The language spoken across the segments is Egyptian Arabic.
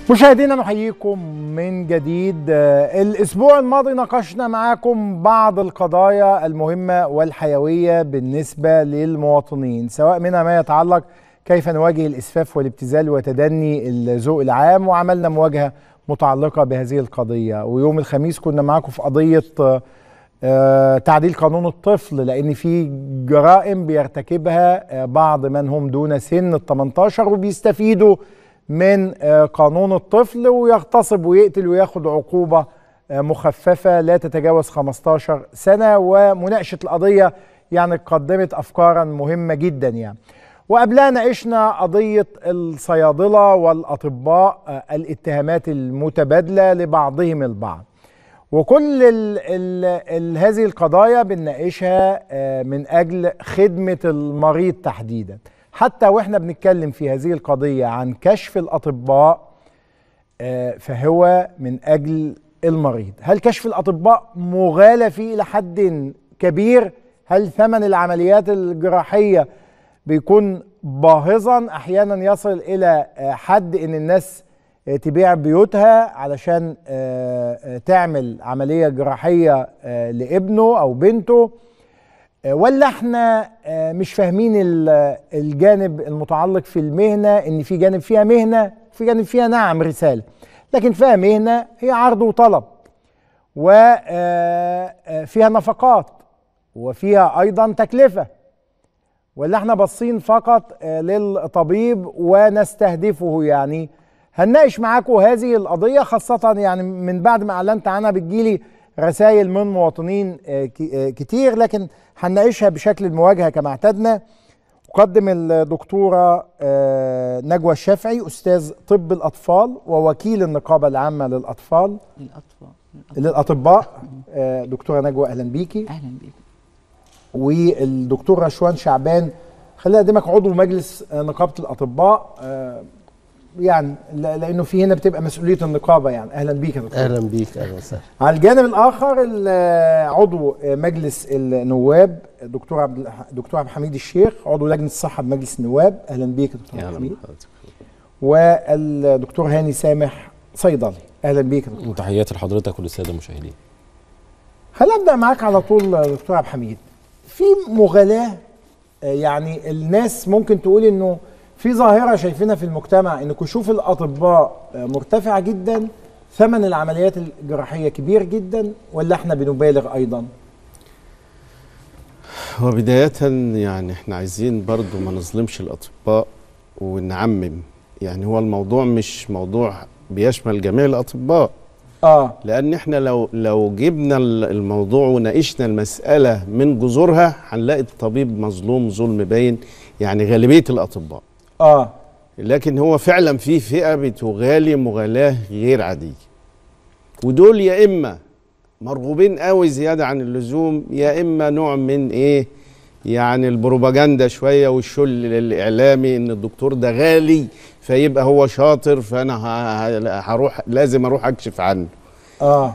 مشاهدينا نحييكم من جديد آه، الاسبوع الماضي ناقشنا معاكم بعض القضايا المهمه والحيويه بالنسبه للمواطنين سواء منها ما يتعلق كيف نواجه الاسفاف والابتذال وتدني الذوق العام وعملنا مواجهه متعلقه بهذه القضيه ويوم الخميس كنا معاكم في قضيه آه، آه، تعديل قانون الطفل لان في جرائم بيرتكبها آه، بعض من هم دون سن ال 18 وبيستفيدوا من آه، قانون الطفل ويغتصب ويقتل وياخد عقوبه آه، مخففه لا تتجاوز 15 سنه ومناقشه القضيه يعني قدمت افكارا مهمه جدا يعني وقبلها ناقشنا قضيه الصيادله والاطباء آه، الاتهامات المتبادله لبعضهم البعض وكل ال ال ال هذه القضايا بنناقشها آه، من اجل خدمه المريض تحديدا حتى واحنا بنتكلم في هذه القضيه عن كشف الاطباء آه، فهو من اجل المريض هل كشف الاطباء مغالى فيه الى حد كبير هل ثمن العمليات الجراحيه بيكون باهظا احيانا يصل الى آه، حد ان الناس آه، تبيع بيوتها علشان آه، آه، تعمل عمليه جراحيه آه، لابنه او بنته آه، ولا احنا آه، مش فاهمين ال- الجانب المتعلق في المهنه ان في جانب فيها مهنه في جانب فيها نعم رساله لكن فيها مهنه هي عرض وطلب وفيها نفقات وفيها ايضا تكلفه ولا احنا باصين فقط آه، للطبيب ونستهدفه يعني هنناقش معاكم هذه القضية خاصة يعني من بعد ما اعلنت عنها بتجيلي رسائل من مواطنين آه، ك- آه، كتير لكن هنناقشها بشكل المواجهة كما اعتدنا أقدم الدكتورة آه، نجوى الشافعي أستاذ طب الأطفال ووكيل النقابة العامة للأطفال للاطفال للأطباء آه، دكتورة نجوى أهلا بيكي اهلا بك والدكتور رشوان شعبان خلينا اقدمك عضو مجلس آه، نقابه الاطباء آه، يعني ل- لانه في هنا بتبقى مسؤوليه النقابه يعني اهلا بيك يا دكتور اهلا بيك اهلا وسهلا على الجانب الاخر ال- آه، عضو آه، مجلس النواب دكتور عبد الح- دكتور عبد الحميد الشيخ عضو لجنه الصحه بمجلس النواب اهلا بيك يا دكتور عبد اهلا الحميد بحضرتك والدكتور هاني سامح صيدلي اهلا بيك يا دكتور تحياتي لحضرتك وللساده المشاهدين خلينا ابدا معاك على طول آه، دكتور عبد الحميد في مغالاه آه، يعني الناس ممكن تقول انه في ظاهره شايفينها في المجتمع ان كشوف الاطباء آه، مرتفعه جدا ثمن العمليات الجراحيه كبير جدا ولا احنا بنبالغ ايضا هو بداية يعني احنا عايزين برضو ما نظلمش الأطباء ونعمم يعني هو الموضوع مش موضوع بيشمل جميع الأطباء اه لأن احنا لو لو جبنا ال- الموضوع وناقشنا المسألة من جذورها هنلاقي الطبيب مظلوم ظلم باين يعني غالبية الأطباء اه لكن هو فعلا في فئة بتغالي مغالاة غير عادية ودول يا إما مرغوبين قوي زيادة عن اللزوم يا إما نوع من إيه يعني البروباجندا شوية والشل الإعلامي إن الدكتور ده غالي فيبقى هو شاطر فأنا ه- ه- هروح لازم أروح أكشف عنه اه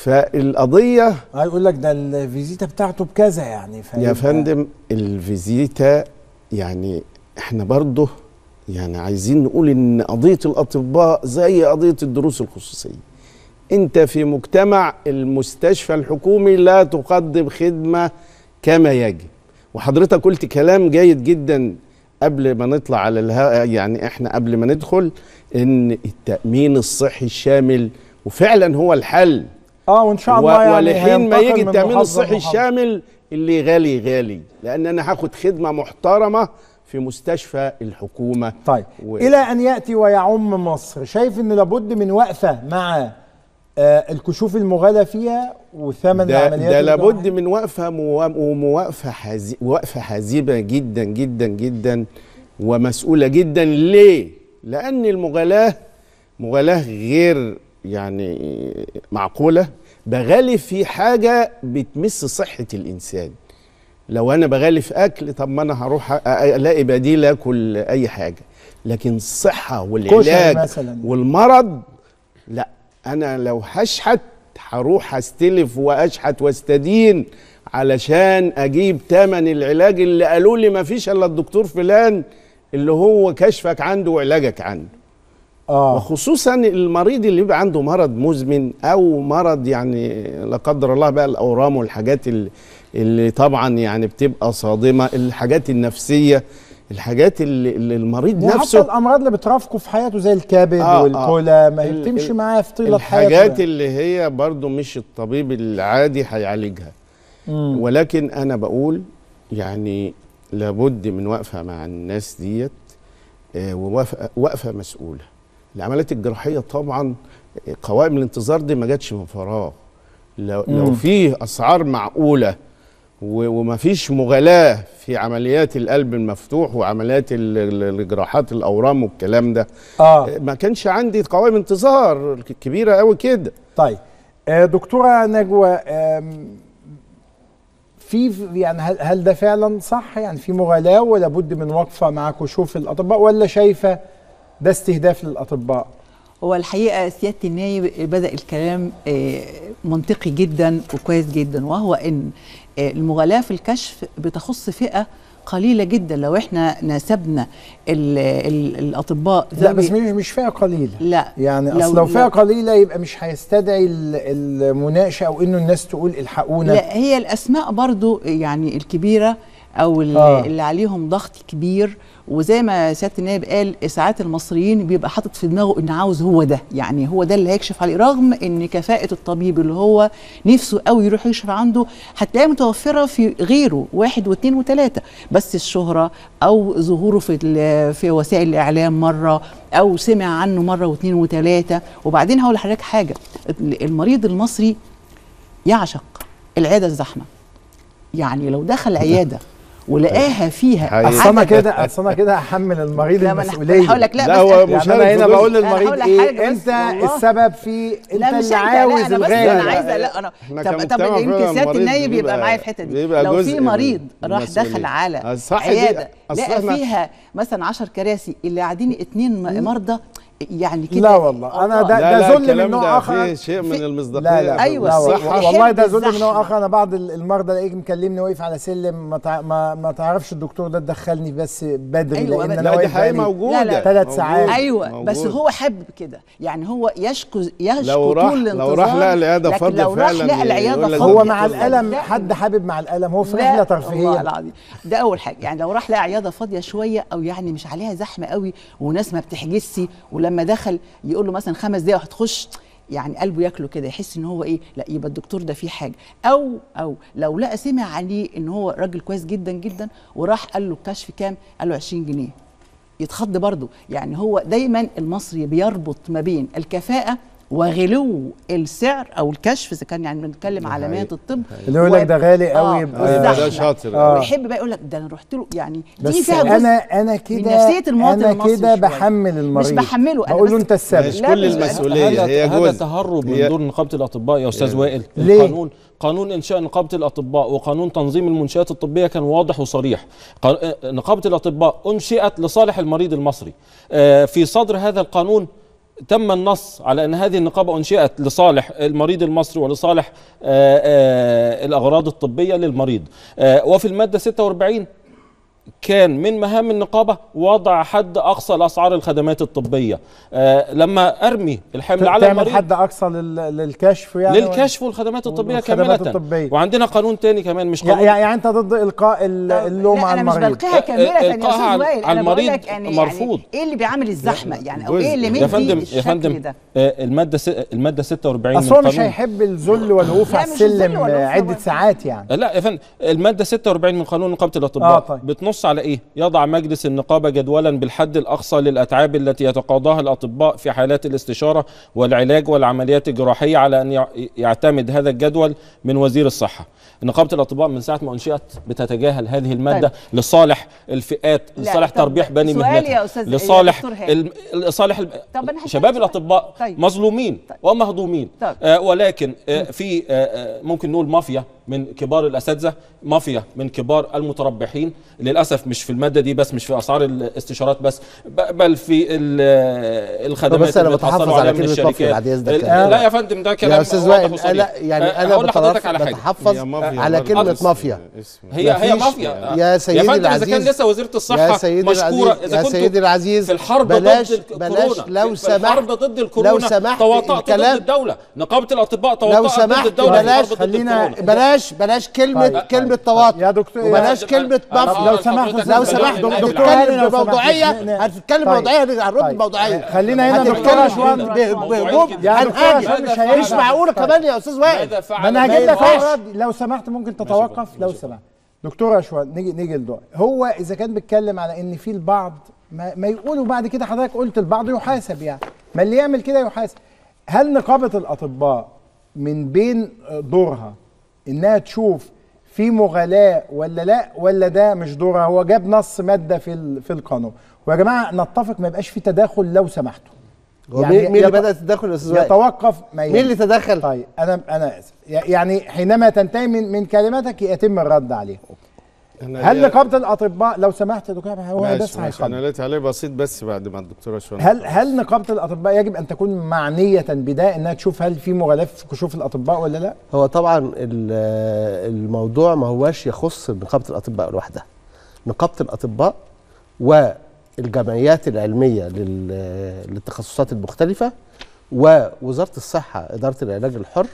فالقضية هيقول لك ده الفيزيتا بتاعته بكذا يعني يا فيبقى- فندم الفيزيتا يعني احنا برضه يعني عايزين نقول ان قضيه الاطباء زي قضيه الدروس الخصوصيه انت في مجتمع المستشفى الحكومي لا تقدم خدمه كما يجب وحضرتك قلت كلام جيد جدا قبل ما نطلع على الها يعني احنا قبل ما ندخل ان التامين الصحي الشامل وفعلا هو الحل اه وان شاء و- الله يعني ولحين ما هينتقل يجي من التامين محافظة الصحي لمحافظة. الشامل اللي غالي غالي لان انا هاخد خدمه محترمه في مستشفى الحكومه طيب و- الى ان ياتي ويعم مصر شايف ان لابد من وقفه مع آه الكشوف المغالى فيها وثمن ده, العمليات ده لابد الجراحية؟ من وقفه مو- وموقفه حزي وقفه حزيبه جدا جدا جدا ومسؤوله جدا ليه؟ لان المغالاه مغالاه غير يعني معقوله بغالي في حاجه بتمس صحه الانسان لو انا بغالي في اكل طب ما انا هروح أ- أ- الاقي بديل اكل اي حاجه لكن الصحه كشري والعلاج مثلا والمرض لا انا لو هشحت هروح استلف واشحت واستدين علشان اجيب تمن العلاج اللي قالوا لي ما فيش الا الدكتور فلان اللي هو كشفك عنده وعلاجك عنده آه. وخصوصا المريض اللي يبقى عنده مرض مزمن او مرض يعني لا قدر الله بقى الاورام والحاجات اللي, اللي طبعا يعني بتبقى صادمه الحاجات النفسيه الحاجات اللي, اللي المريض وحتى نفسه الامراض اللي بترافقه في حياته زي الكبد آه، آه. والكلى ما هي ال- بتمشي ال- معاه في طيله حياته الحاجات يعني. اللي هي برضو مش الطبيب العادي هيعالجها مم. ولكن انا بقول يعني لابد من وقفه مع الناس ديت آه، ووقفه وقفه مسؤوله العمليات الجراحيه طبعا آه، قوائم الانتظار دي ما جاتش من فراغ لو, مم. لو في اسعار معقوله و- ومفيش مغالاه في عمليات القلب المفتوح وعمليات ال- ال- الجراحات الاورام والكلام ده اه آه، ما كانش عندي قوائم انتظار ك- كبيره قوي كده طيب آه، دكتوره نجوى آم، في يعني هل, هل ده فعلا صح يعني في مغالاه ولا بد من وقفه مع كشوف الاطباء ولا شايفه ده استهداف للاطباء هو الحقيقه سياده النائب بدا الكلام آه، منطقي جدا وكويس جدا وهو ان آه، المغالاه في الكشف بتخص فئه قليله جدا لو احنا ناسبنا ال ال الاطباء لا ذوي- بس مش مش فئه قليله لا يعني لو- اصل لو فئه لو- قليله يبقى مش هيستدعي ال- المناقشه او انه الناس تقول الحقونا لا هي الاسماء برضو يعني الكبيره او ال- آه. اللي عليهم ضغط كبير وزي ما سياده النائب قال ساعات المصريين بيبقى حاطط في دماغه ان عاوز هو ده يعني هو ده اللي هيكشف عليه رغم ان كفاءه الطبيب اللي هو نفسه قوي يروح يكشف عنده هتلاقيها متوفره في غيره واحد واثنين وثلاثه بس الشهره او ظهوره في ال- في وسائل الاعلام مره او سمع عنه مره واثنين وثلاثه وبعدين هقول لحضرتك حاجه المريض المصري يعشق العياده الزحمه يعني لو دخل عياده ولقاها فيها حقيقي. اصل انا عدد- كده اصل انا كده هحمل المريض لا، ما أنا- المسؤوليه أنا هقول لك لا, لا، بس هو أنا- مش يعني انا هنا جزء. بقول أنا للمريض هقول لك ايه حاجة بس انت والله. السبب في انت لا مش اللي انت لا عاوز انا بس الغالي انا عايزه لا انا إحنا طب طب كمجتمع يمكن فعلاً سياده المريض النايب يبقى بيبقى- معايا في الحته دي بيبقى لو جزء في من مريض راح المسؤولية. دخل على صح دي- عياده أصل لقى إحنا- فيها مثلا 10 كراسي اللي قاعدين اتنين م- مرضى يعني كده لا والله، أنا الله. ده- لا لا ذل من الكلام نوع ده آخر. فيه شيء من في- المصداقيه لا لا أيوة، لا صح. والله- يحب والله ده ذل من الزحمة. نوع اخر انا بعض ال- المرضى الاقيك مكلمني واقف على سلم ما تع- ما, ما تعرفش الدكتور ده تدخلني بس بدري أيوة، لان بدري. انا لا دي واقف حقيقه بقالي موجوده لا، لا. ثلاث موجودة. ساعات. ايوه موجود. بس هو حب كده يعني هو يشكو يشكو لو راح- طول لو الانتظار راح لقى العيادة لكن فاضية لو راح فعلاً لقى العياده يقول لك فاضيه هو مع صدق. الالم لا، حد حابب مع الالم هو في لا، رحله والله ترفيهيه العظيم ده اول حاجه يعني لو راح لقى عياده فاضيه شويه او يعني مش عليها زحمه قوي وناس ما بتحجزش ولما دخل يقول له مثلا خمس دقايق وهتخش يعني قلبه ياكله كده يحس ان هو ايه لا يبقى الدكتور ده فيه حاجه او او لو لقى سمع عليه ان هو راجل كويس جدا جدا وراح قال له الكشف كام قال له 20 جنيه يتخض برضه يعني هو دايما المصري بيربط ما بين الكفاءه وغلو السعر او الكشف اذا كان يعني بنتكلم على حقيقي. مهنه الطب اللي يقول لك ده غالي قوي آه، يبقى- أيوة، ده والزحمة. شاطر آه. ويحب بقى يقول لك ده انا رحت له يعني دي بس فيها جزء انا انا كده نفسية المواطن انا المصري كده شوية. بحمل المريض بحمله، أنا بقول له بس- انت السبب مش لا، كل بس- المسؤوليه هذا هي هذا جزء تهرب من هي- دور نقابه الاطباء يا استاذ وائل ليه؟ القانون قانون انشاء نقابه الاطباء وقانون تنظيم المنشات الطبيه كان واضح وصريح قا- آه، نقابه الاطباء انشئت لصالح المريض المصري آه، في صدر هذا القانون تم النص على ان هذه النقابه انشئت لصالح المريض المصري ولصالح آه، آه، الاغراض الطبيه للمريض آه، وفي الماده 46 كان من مهام النقابة وضع حد أقصى لأسعار الخدمات الطبية آه لما أرمي الحمل على تعمل المريض حد اقصى لل- للكشف يعني للكشف والخدمات الطبية والخدمات كاملة الطبية. وعندنا قانون تاني كمان مش يعني قانون يعني انت ضد القاء ال- اللوم لا على انا مش المريض بلقيها كامله آه، ثانيه إلقاها يا استاذ على- وائل على انا بقول المريض لك يعني مرفوض. يعني ايه اللي بيعمل الزحمه يعني او جزء. ايه اللي يا مدي يا فندم يا الشكل فندم ده آه المادة س- المادة 46 من اصل هو مش قانون هيحب الذل والوقوف لا، على مش الذل السلم والوقوف عده طبعاً. ساعات يعني لا يا فندم المادة 46 من قانون نقابة الأطباء آه، طيب. بتنص على إيه؟ يضع مجلس النقابة جدولا بالحد الأقصى للأتعاب التي يتقاضاها الأطباء في حالات الاستشارة والعلاج والعمليات الجراحية على أن يع- يعتمد هذا الجدول من وزير الصحة. نقابة الأطباء من ساعة ما أنشئت بتتجاهل هذه المادة طيب. لصالح الفئات لا، لصالح طب تربيح بني سؤالي مهنتها يا أستاذ- يا لصالح دكتور هاني. الم- لصالح الم- طب أنا هسألك شباب سؤال. الأطباء طيب. مظلومين طيب. ومهضومين طيب. آه ولكن آه في آه آه ممكن نقول مافيا من كبار الاساتذه مافيا من كبار المتربحين للاسف للاسف مش في الماده دي بس مش في اسعار الاستشارات بس ب- بل في ال- الخدمات بس أنا اللي بتحفظ بتحصلوا على عليها من كلمة مافيا الشركات بعد إذنك. ال- آه. لا يا فندم ده كلام يا استاذ واضح وائل وصريح. انا يعني آه، انا هقول لحضرتك بترف- على حاجه بتحفظ هي مافيا على برضه. كلمه اسم- مافيا اسم. هي هي مفيش- مافيا يا سيدي يا فندم اذا كان العزيز- لسه وزيره الصحه يا سيدي مشكوره العزيز اذا يا كنتوا سيدي العزيز في الحرب بلاش ضد بلاش الكورونا لو في الحرب سمحت ضد الكورونا لو سمحت تواطأت ضد الكلام- الدوله نقابه الاطباء لو تواطأت ضد سمحت الدوله بلاش في الحرب ضد خلينا- الكورونا بلاش بلاش كلمه طيب. كلمه تواطؤ يا دكتور وبلاش طيب. كلمه طب مافيا لو سمحت حضرتك لو بلاش سمحت النادي دكتور الأهلي. هاني لو هتتكلم سمحت. بموضوعيه ن- ن- هتتكلم طيب. بموضوعيه هنرد طيب. بموضوعيه خلينا هنا هتتكلم دكتور أشوان. ب- بهجوم يا دكتور هنهاجم. أشوان مش مش هينفع. معقوله طيب. كمان يا استاذ وائل ماذا فعل ما انا ما هجيب لك ينفعش. أهو رد. لو سمحت ممكن تتوقف لو سمحت دكتور اشوان نيجي نيجي لدور هو اذا كان بيتكلم على ان في البعض ما, ما يقولوا بعد كده حضرتك قلت البعض يحاسب يعني ما اللي يعمل كده يحاسب هل نقابه الاطباء من بين دورها انها تشوف في مغالاه ولا لا ولا ده مش دورها هو جاب نص ماده في ال- في القانون ويا جماعه نتفق ما يبقاش في تداخل لو سمحتوا هو يعني مين مين اللي يت- بدا التدخل يا استاذ وائل يتوقف ما مين اللي تدخل طيب انا انا اسف يعني حينما تنتهي من من كلماتك يتم الرد عليه أنا هل ليا- نقابه الاطباء لو سمحت يا دكتور هو ماشي بس ماشي انا هيخلص لقيت عليه بسيط بس بعد ما الدكتوره شويه هل هل نقابه الاطباء يجب ان تكون معنيه بده انها تشوف هل في مغالاه في كشوف الاطباء ولا لا؟ هو طبعا ال- الموضوع ما هواش يخص نقابه الاطباء لوحدها نقابه الاطباء والجمعيات العلميه لل- للتخصصات المختلفه ووزاره الصحه اداره العلاج الحر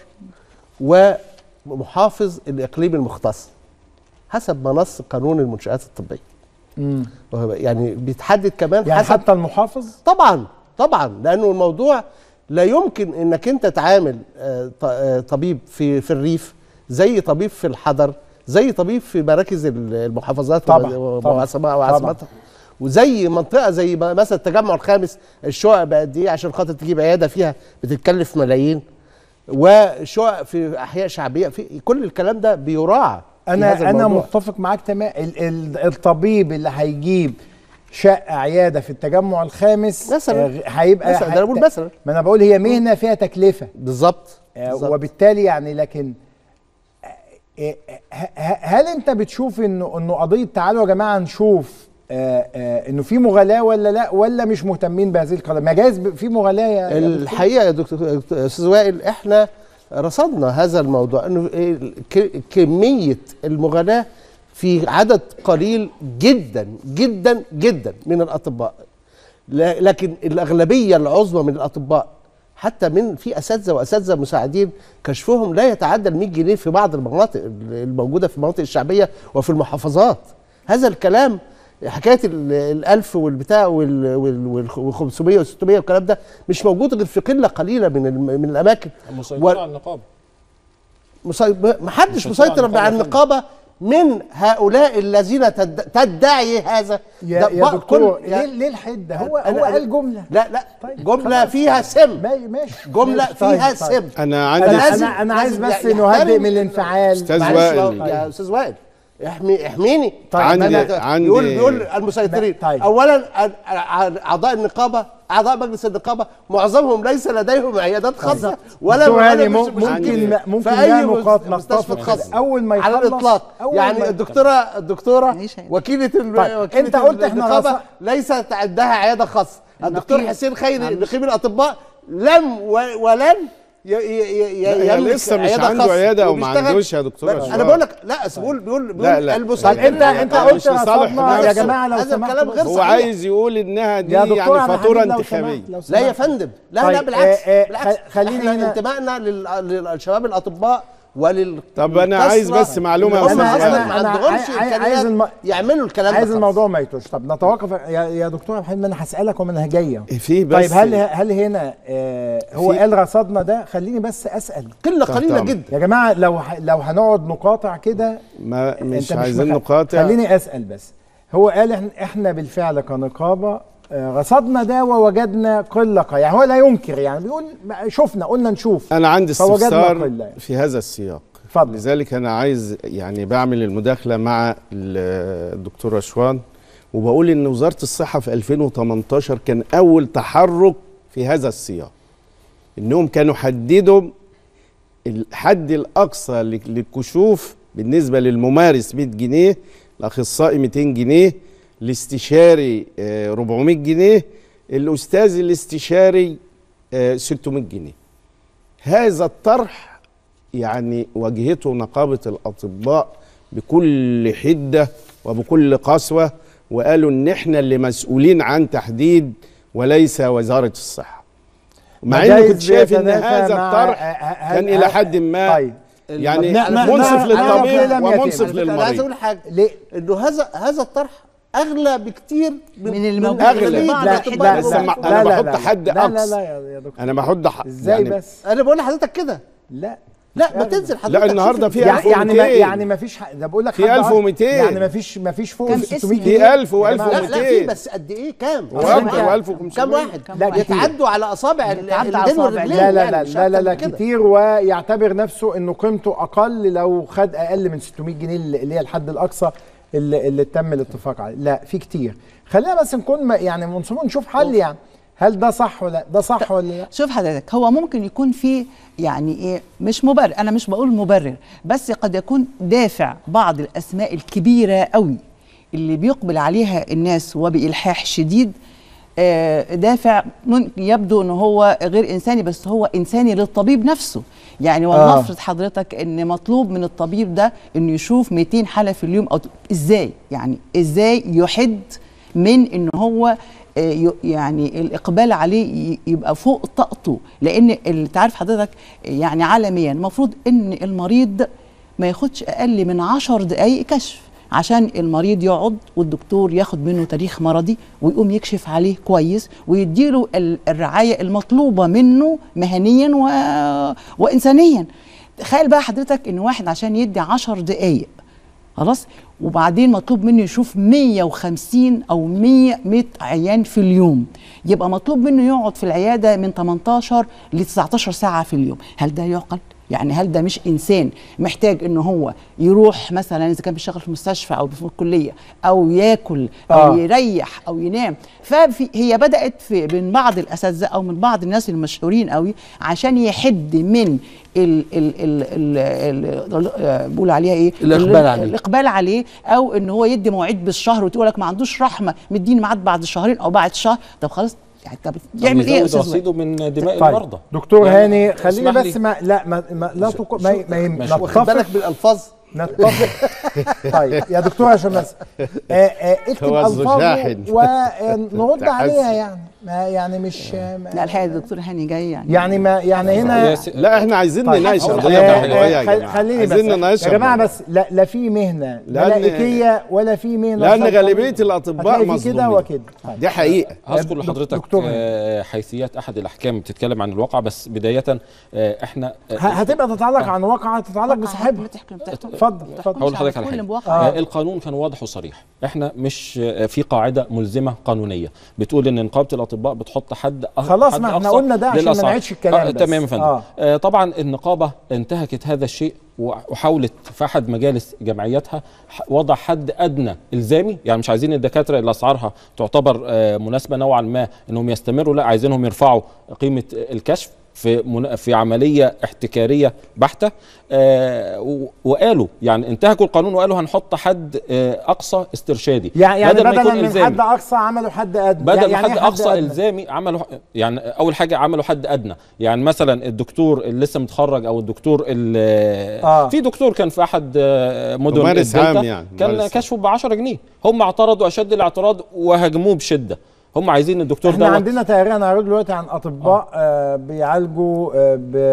ومحافظ الاقليم المختص حسب ما نص قانون المنشآت الطبيه وهو يعني بيتحدد كمان يعني حسب حتى المحافظ طبعا طبعا لانه الموضوع لا يمكن انك انت تعامل آه، ط- آه، طبيب في في الريف زي طبيب في الحضر زي طبيب في مراكز ال- المحافظات طبعاً، وم- طبعاً، وعاصمة- وعاصمتها وزي منطقه زي ما- مثلا التجمع الخامس الشقق بقد ايه عشان خاطر تجيب عياده فيها بتتكلف ملايين وشقق في احياء شعبيه في كل الكلام ده بيراعى في هذا انا انا الموضوع. متفق معاك تمام ال- ال- الطبيب اللي هيجيب شقه عياده في التجمع الخامس مثلاً. آه، هيبقى مثلاً، ده أنا بقول مثلاً. ما انا بقول هي مهنه فيها تكلفه بالظبط آه، بالظبط. وبالتالي يعني لكن آه، آه، ه- هل انت بتشوف انه انه قضيه تعالوا يا جماعه نشوف آه، آه، انه في مغالاه ولا لا ولا مش مهتمين بهذه القضيه ما جايز ب- في مغالاه يا يا دكتور؟ الحقيقه يا دكتور يا استاذ وائل احنا رصدنا هذا الموضوع انه إيه ك- كميه المغالاه في عدد قليل جدا جدا جدا من الاطباء ل- لكن الاغلبيه العظمى من الاطباء حتى من في اساتذه واساتذه مساعدين كشفهم لا يتعدى ال 100 جنيه في بعض المناطق الموجوده في المناطق الشعبيه وفي المحافظات هذا الكلام حكايه ال- الألف والبتاع وال وال- وال 500 و600 والكلام ده مش موجود غير في قله قليله من الم- من الاماكن مسيطر و- على النقابه مسي... ما حدش مسيطر مسيطر على على النقابة النقابه من هؤلاء الذين تد... تدعي هذا يا, ده يا بق- دكتور كل- ليه ليه الحده هو أنا- هو أنا- قال جمله لا لا طيب، جمله خلاص. فيها سم ما- ماشي جمله ماشي. طيب، فيها طيب. سم انا انا عندي لازم- انا انا عايز لازم بس يحترم نهدئ من ال- الانفعال أستاذ معلش وائل. لو- يا استاذ وائل احمي احميني طيب، عندي- أنا- عندي- بيقول بيقول المسيطرين طيب. اولا أ- أ- اعضاء النقابه اعضاء مجلس النقابه معظمهم ليس لديهم عيادات خاصه ولا دكتور ولا هاني، مش- مم- مش- ممكن في ممكن أي لا مس- نقاط مستشفى نتفق خاص اول ما على يخلص الاطلاق أول يعني ما- الدكتوره الدكتوره ماشي. وكيله ال- طيب، وكيله أنت قلت إحنا النقابه رص- ليست عندها عياده خاصه الدكتور النقيب. حسين خيري معلش. نقيب الاطباء لم و- ولن ي- ي- ي- لا، هي يملك لسه مش عيادة عنده خاصة عيادة أو ما وبيشتغل- عندوش يا دكتور انا أشرف. بقول لك لا أصل بيقول بيقول بيقول لا، لا. المسيطرين طب انت انت لا، قلت مش لصالح رصدنا يا نفسه. جماعه لو هذا سمحتوا الكلام غير بس. هو صحيح. عايز يقول انها دي يا دكتور يعني عبد فاتوره الحميد لو انتخابيه سمحت- لو لا يا سمحت. فندم لا طيب، لا بالعكس آه، آه، بالعكس خ- خليني احنا هنا- انتمائنا لل- للشباب الاطباء ولل طب أنا عايز الكثرة بس معلومة يا اللي هم أستاذ أصلاً وائل. ما أنا عندهمش عاي- عايز امكانيات الم- يعملوا الكلام ده عايز خالص. الموضوع ما يتوش طب نتوقف يا, يا دكتور عبد الحميد ما انا هسالك وما انا جايه في بس طيب هل هل هنا آه هو في- قال رصدنا ده خليني بس اسال قله تحت قليله أمر. جدا يا جماعه لو ه- لو هنقعد نقاطع كده ما مش أنت عايزين مخ- نقاطع خليني اسال بس هو قال احنا احنا بالفعل كنقابه آه، رصدنا ده ووجدنا قله ق- يعني هو لا ينكر يعني بيقول ما- شفنا قلنا نشوف انا عندي فوجدنا استفسار قلة. في هذا السياق اتفضل. لذلك انا عايز يعني بعمل المداخله مع ال- الدكتور رشوان وبقول ان وزاره الصحه في 2018 كان اول تحرك في هذا السياق انهم كانوا حددوا الحد الاقصى لل- للكشوف بالنسبه للممارس 100 جنيه الاخصائي 200 جنيه الاستشاري آه، 400 جنيه الاستاذ الاستشاري آه، 600 جنيه هذا الطرح يعني واجهته نقابه الاطباء بكل حده وبكل قسوه وقالوا ان احنا اللي مسؤولين عن تحديد وليس وزاره الصحه مع اني مجايز كنت شايف ان بيتنافى هذا مع- الطرح آه، آه، كان هل- الى هل- حد ما طيب يعني ما- ما- منصف ما- للطبيب أنا لم يتم. ومنصف على فكرة انا عايز للمريض اقول حاجه ليه؟ انه هذا هذا الطرح اغلى بكتير من الموجود أغلى. في بعض لا الأطباء لا بس لا أنا- الأخرى. أنا لا لا بحط لا حد لا لا أقصى. لا يا يا دكتور انا بحط ح- ازاي يعني بس انا بقول لحضرتك كده لا لا ما أبداً. تنزل حضرتك لا النهارده شوف في يعني يعني ما 1200 يعني ما فيش ح- ده بقول لك في حد 1200 يعني ما فيش ما فيش فوق كم ال 600 اسم؟ جنيه في 1000 يا جماعة. لا لا في 1200 بس قد ايه كام وألف كام؟ و1500 كام واحد كام لا واحد؟ كتير. يتعدوا على اصابع ال- يتعدى على الإيدين أصابع. والرجلين لا لا يعني لا مش لا لا, أكتر لا من كده. كتير ويعتبر نفسه انه قيمته اقل لو خد اقل من 600 جنيه اللي اللي هي الحد الاقصى اللي, اللي تم الاتفاق عليه لا في كتير خلينا بس نكون ما- يعني منصفين نشوف حل يعني هل ده صح ولا ده صح ولا لا شوف حضرتك هو ممكن يكون في يعني ايه مش مبرر انا مش بقول مبرر بس قد يكون دافع بعض الاسماء الكبيره قوي اللي بيقبل عليها الناس وبالحاح شديد آه، دافع من يبدو ان هو غير انساني بس هو انساني للطبيب نفسه يعني آه. ولنفرض حضرتك ان مطلوب من الطبيب ده انه يشوف 200 حاله في اليوم او ازاي يعني ازاي يحد من ان هو آه، ي- يعني الاقبال عليه ي- يبقى فوق طاقته لان اللي تعرف حضرتك يعني عالميا المفروض ان المريض ما ياخدش اقل من عشر دقائق كشف عشان المريض يقعد والدكتور ياخد منه تاريخ مرضي ويقوم يكشف عليه كويس ويديله ال- الرعايه المطلوبه منه مهنيا و... وانسانيا تخيل بقى حضرتك ان واحد عشان يدي عشر دقائق خلاص وبعدين مطلوب منه يشوف 150 او 100 100 عيان في اليوم يبقى مطلوب منه يقعد في العياده من 18 ل 19 ساعه في اليوم هل ده يعقل يعني هل ده مش انسان محتاج ان هو يروح مثلا اذا كان بيشتغل في مستشفى او في الكليه او ياكل او آه. يريح او ينام ففي هي بدات في من بعض الاساتذه او من بعض الناس المشهورين قوي عشان يحد من ال ال ال ال ال ال بيقولوا عليها ايه الإقبال ال- عليه. الاقبال عليه او ان هو يدي مواعيد بالشهر وتقول لك ما عندوش رحمه مديني ميعاد بعد شهرين او بعد شهر طب خلاص يعني طب يعمل ايه يا يزود استاذ وائل؟ رصيده من دماء طيب المرضى دكتور يعني هاني خلينا اسمح بس لي. ما لا ما, ما لا تق... ما, ما يهم- ماشي. واخد بالك نتفق بالالفاظ نتفق طيب يا دكتور عشان بس آه، آه، اكتب توزع الفاظه شاحن. ونرد تحسن. عليها يعني ما يعني مش ما لا الحقيقه الدكتور هاني جاي يعني يعني ما يعني هنا يا س- لا احنا عايزين طيب. نناقش آه، قضيه آه، محوريه يا خل- جماعه خليني بس عايزين نناقش يا جماعه الموضوع. بس لا, لا في مهنه لأن- ملائكيه ولا في مهنه لان صدقة. غالبيه الاطباء هتلاقي في كده مظلومين وكده طيب. دي حقيقه هذكر دك- لحضرتك دكتور هاني. آه، حيثيات احد الاحكام بتتكلم عن الواقع بس بدايه آه، احنا آه، ه- هتبقى تتعلق عن واقع تتعلق بصاحبها اتفضل اتفضل هقول لحضرتك على كل حاجه مواقع. آه. القانون كان واضح وصريح احنا مش آه، في قاعده ملزمه قانونيه بتقول ان نقابه الاطباء بتحط حد أ- خلاص حد ما احنا أقصى قلنا ده عشان ما للأسعار. نعيدش الكلام آه بس. تمام يا فندم آه. آه. آه طبعا النقابه انتهكت هذا الشيء و- وحاولت في احد مجالس جمعياتها ح- وضع حد ادنى الزامي يعني مش عايزين الدكاتره اللي اسعارها تعتبر آه، مناسبه نوعا ما انهم يستمروا لا عايزينهم يرفعوا قيمه الكشف في من- في عمليه احتكاريه بحته آه و- وقالوا يعني انتهكوا القانون وقالوا هنحط حد آه اقصى استرشادي يعني يعني بدل ما بدلا يكون من إلزامي. حد اقصى عملوا حد ادنى بدل يعني ما إيه حد اقصى أدنى؟ الزامي عملوا يعني اول حاجه عملوا حد ادنى يعني مثلا الدكتور اللي لسه متخرج او الدكتور اللي آه. في دكتور كان في احد آه، مدن ممارس الدلتا عام يعني، كان ممارس كشفه ب 10 جنيه هم اعترضوا اشد الاعتراض وهاجموه بشده هم عايزين الدكتور احنا ده عندنا تقرير انا هقول دلوقتي عن اطباء آه بيعالجوا آه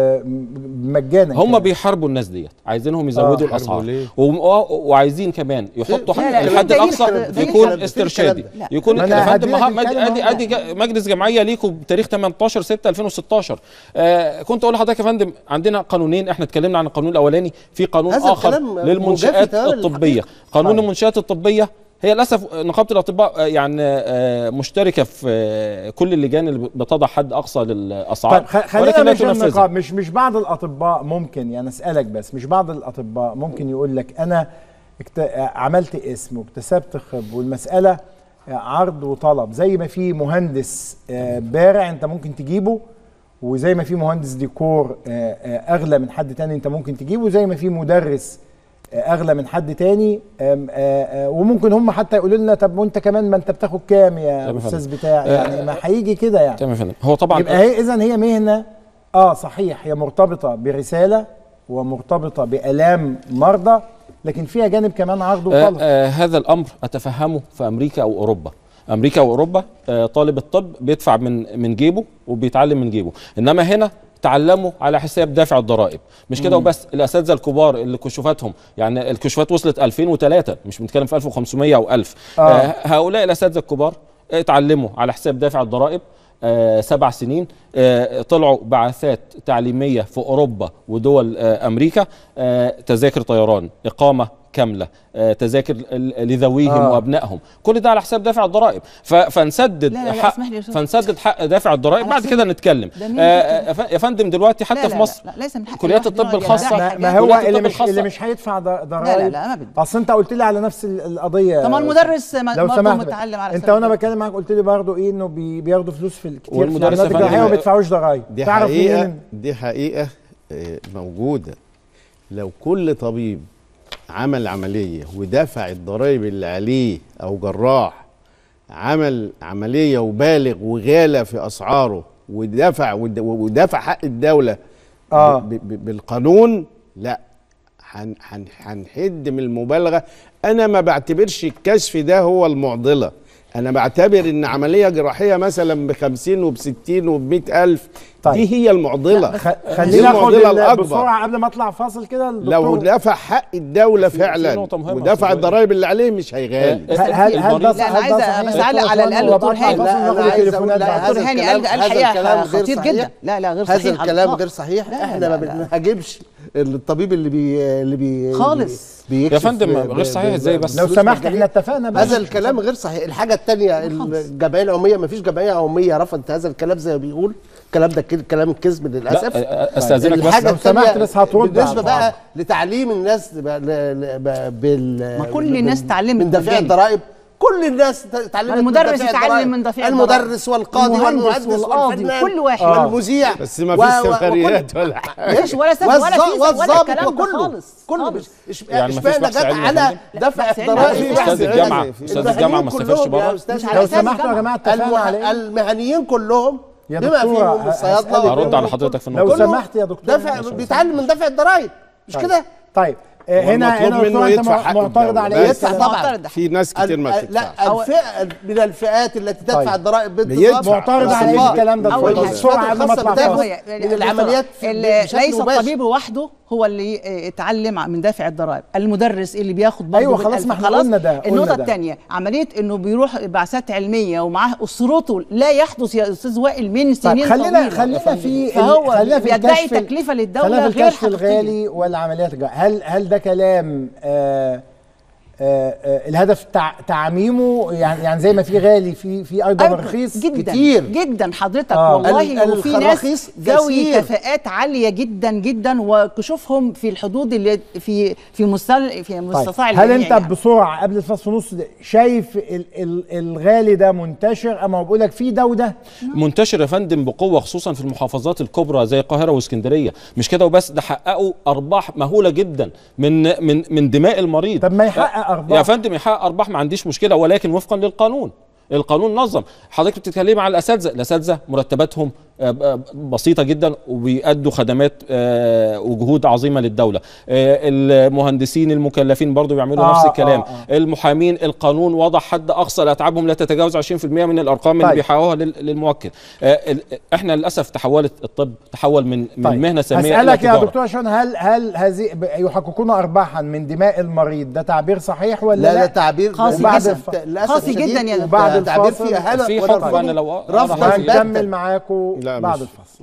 ب- مجانا هم كمان. بيحاربوا الناس ديت عايزينهم يزودوا يحاربوا الاسعار ليه؟ و- و- وعايزين كمان يحطوا لا، حد لا، الحد ده الاقصى يلحق- ده يكون يلحق- استرشادي ده لا. يكون ما يا أنا فندم هديلك ما- ادي الكلمة ادي أهو. ادي جا- مجلس جمعيه ليكم بتاريخ 18 6 2016 آه كنت اقول لحضرتك يا فندم عندنا قانونين احنا اتكلمنا عن القانون الاولاني في قانون هذا اخر الكلام للمنشات مجافي تماماً الطبيه للحقيقة. قانون طيب. المنشات الطبيه هي للاسف نقابه الاطباء آه، يعني آه، مشتركه في آه، كل اللجان اللي بتضع حد اقصى للاسعار طيب خ- خلينا ولكن لا مش تنفذها. النقاب مش مش بعض الاطباء ممكن يعني اسالك بس مش بعض الاطباء ممكن يقول لك انا اكت... عملت اسم واكتسبت خب والمساله عرض وطلب زي ما في مهندس آه، بارع انت ممكن تجيبه وزي ما في مهندس ديكور آه، آه، اغلى من حد تاني انت ممكن تجيبه زي ما في مدرس آه، اغلى من حد تاني آم، آه، آه، وممكن هم حتى يقولوا لنا طب وانت كمان ما انت بتاخد كام يا تمام يا استاذ فندم. بتاع آه، يعني ما هيجي كده يعني تمام يا فندم هو طبعا يبقى هي اذا هي مهنه اه صحيح هي مرتبطه برساله ومرتبطه بالام مرضى لكن فيها جانب كمان عرض آه وطلب آه هذا الامر اتفهمه في امريكا او اوروبا امريكا واوروبا آه طالب الطب بيدفع من من جيبه وبيتعلم من جيبه انما هنا تعلموا على حساب دافع الضرائب مش كده وبس الاساتذه الكبار اللي كشوفاتهم يعني الكشوفات وصلت 2003 مش بنتكلم في 1500 او 1000 آه. آه هؤلاء الاساتذه الكبار اتعلموا على حساب دافع الضرائب آه سبع سنين آه طلعوا بعثات تعليميه في اوروبا ودول آه امريكا آه تذاكر طيران اقامه كامله آه تذاكر ل- لذويهم آه. آه. وابنائهم كل ده على حساب دافع الضرائب ف- فنسدد لا، لا، لا، حق اسمح لي يا أستاذ. فنسدد حق دافع الضرائب على بعد حساب- كده نتكلم ده مين آه اللي آه، يا فندم دلوقتي حتى لا في لا مصر لا, لا ليس من حق كليات الواحد الطب يقعد الخاصة. يدعي ما, حاجات. ما هو كليات اللي الطب مش اللي الخاصة. مش هيدفع ض- لا ضرائب لا لا ابدا اصل انت قلت لي على نفس ال- القضيه طب ما المدرس ما- لو برضه سمحت متعلم على انت حساب وانا الدولة. بتكلم معاك قلت لي برضه ايه انه بي بياخدوا فلوس في الكتير في والمدرس العمليات يا فندم- الجراحيه وما بيدفعوش ضرائب دي تعرف حقيقة منين؟ دي حقيقة آه، موجودة لو كل طبيب عمل عملية ودفع الضرائب اللي عليه أو جراح عمل عملية وبالغ وغالى في أسعاره ودفع ود- ودفع حق الدولة آه. ب- ب- بالقانون لا هن- هن- هنحد من المبالغة أنا ما بعتبرش الكشف ده هو المعضلة أنا بعتبر إن عملية جراحية مثلا بخمسين وبستين وبمئة ألف طيب. دي هي المعضلة خ- دي خلينا ناخد المعضلة ال- الأكبر. بسرعه قبل ما اطلع فاصل كده لو الدكتور دفع حق الدولة في فعلا نقطة مهمة ودفع أستاذ الضرائب اللي عليه مش هيغالي هل هل هل ده المريض- لا، أنا هل ده عايزة صحيح؟ بس أعلق على الأقل وأبقى دكتور أطلع هاني. فاصل لا، ناخد أنا عايز التليفونات أقول لا، بعد. هذا دكتور هاني الكلام- قال قال هذا حقيقه الكلام غير خطير صحيح. جدا لا لا غير هذا صحيح الكلام خالص. غير صحيح لا، احنا لا، ما لا. بنهاجمش الطبيب اللي بي اللي بي خالص. بيكشف يا فندم، ب- غير صحيح ب- إزاي بس؟ لو بفلوس سمحت مجانية. احنا اتفقنا بقى هذا الكلام غير صحيح الحاجة التانية خالص. الجمعية العمومية ما فيش جمعية عمومية رفضت هذا الكلام زي ما بيقول الكلام ده كل- كلام كذب للأسف لا آه، استاذنك بس الحاجة لو سمحت التانية بس هترد بالنسبة على بقى لتعليم الناس ب- ل- ل- ب- بال ما كل الناس اتعلمت من دفع مجاني. الضرائب كل الناس ت- اتعلمت من المدرس دفع يتعلم الضرائب. من دفع الضرائب. المدرس والقاضي المهندس والمهندس والقاضي والفنان وكل واحد. آه. والمذيع بس ما و- فيش و- سفريات ولا حاجة مش ولا سبب ولا والظ- في سبب ولا والظابط الكلام ده وكله خالص كله خالص. مش إش- يعني مفيش اشمعنى بحث جت علمي يا على فندم؟ دفع بحث علمي. الضرائب في بس أستاذ علمي. الجامعة- أستاذ المهنيين الجامعة ما سافرش كلهم يا بره؟ أستاذ مش على لو أساس سمحتوا يا الجامعة. جماعه اتفقنا على ايه؟ المهنيين كلهم يا بما دكتورة، فيهم الصيادله هسألك- هرد على حضرتك في النقطة لو كله سمحت يا دكتور دفع ماشي. بيتعلم من دفع الضرائب مش طيب. كده طيب آه، هنا والمطلوب هنا منه دكتور انت يدفع حق معترض الدولة. على ايه؟ بس يدفع الكلام؟ طبعا. معترض. في ناس كتير ما ال- بتدفعش لا الفئه من الفئات التي تدفع طيب. الضرائب بيدفع. بانتظام معترض على ايه والأطباء الكلام ده؟ أول اتفضل حاجة. بسرعه قبل ما اطلع بتاخد فاصل. هي- من العمليات في- اللي بشكل ليس مباشر. الطبيب لوحده هو اللي يتعلم من دافع الضرائب المدرس اللي بياخد برضه أيوة، بالألف. خلاص، ما احنا خلاص؟ قلنا ده، قلنا النقطه ده. الثانيه عمليه انه بيروح بعثات علميه ومعاه اسرته لا يحدث يا استاذ وائل من طيب سنين خلينا طويلة. خلينا في فهو خلينا في بيدعي الكشف ال- تكلفة للدولة خلينا في غير الكشف حقيقية. الغالي والعمليات الجراحية. هل هل ده كلام آه آه آه الهدف تع تعميمه يعني يعني زي ما في غالي في في ايضا أيوة، رخيص جدا كتير. جدا حضرتك آه. آه. والله ال- وفي ناس الرخيص ذوي كثير. كفاءات عاليه جدا جدا وكشوفهم في الحدود اللي في في مستوى في طيب مستطاع هل الجميع انت يعني. بسرعه قبل الفصل ونص ده شايف ال ال الغالي ده منتشر اما بقول لك في ده وده منتشر يا فندم بقوه خصوصا في المحافظات الكبرى زي القاهره واسكندريه مش كده وبس ده حققوا ارباح مهوله جدا من من من دماء المريض طب ما يحقق أرباح. يا فندم يحقق ارباح ما عنديش مشكله ولكن وفقا للقانون القانون نظم حضرتك بتتكلمي على الاساتذه الاساتذه مرتباتهم آه، ب- بسيطه جدا وبيأدوا خدمات آه، وجهود عظيمه للدوله آه، المهندسين المكلفين برضو بيعملوا آه، نفس الكلام آه، آه. المحامين القانون وضع حد اقصى لاتعابهم لا تتجاوز 20% من الارقام اللي طيب. بيحققوها لل- للموكل آه، ال- احنا للاسف تحولت الطب تحول من من مهنه ساميه الى هسألك يا تجاره دكتور عشان هل هل هذه ب- يحققون ارباحا من دماء المريض ده تعبير صحيح ولا لا لا, ده تعبير قاسي وبعد جدا. الف- للأسف قاسي الشديد جدا يا ده وبعد تعبير الفاصل فيه هنا في ونرفضه حكم أنا لو أقرأ رفضا حاجة. هنكمل باتا. معاكم لا، بعد مش- الفاصل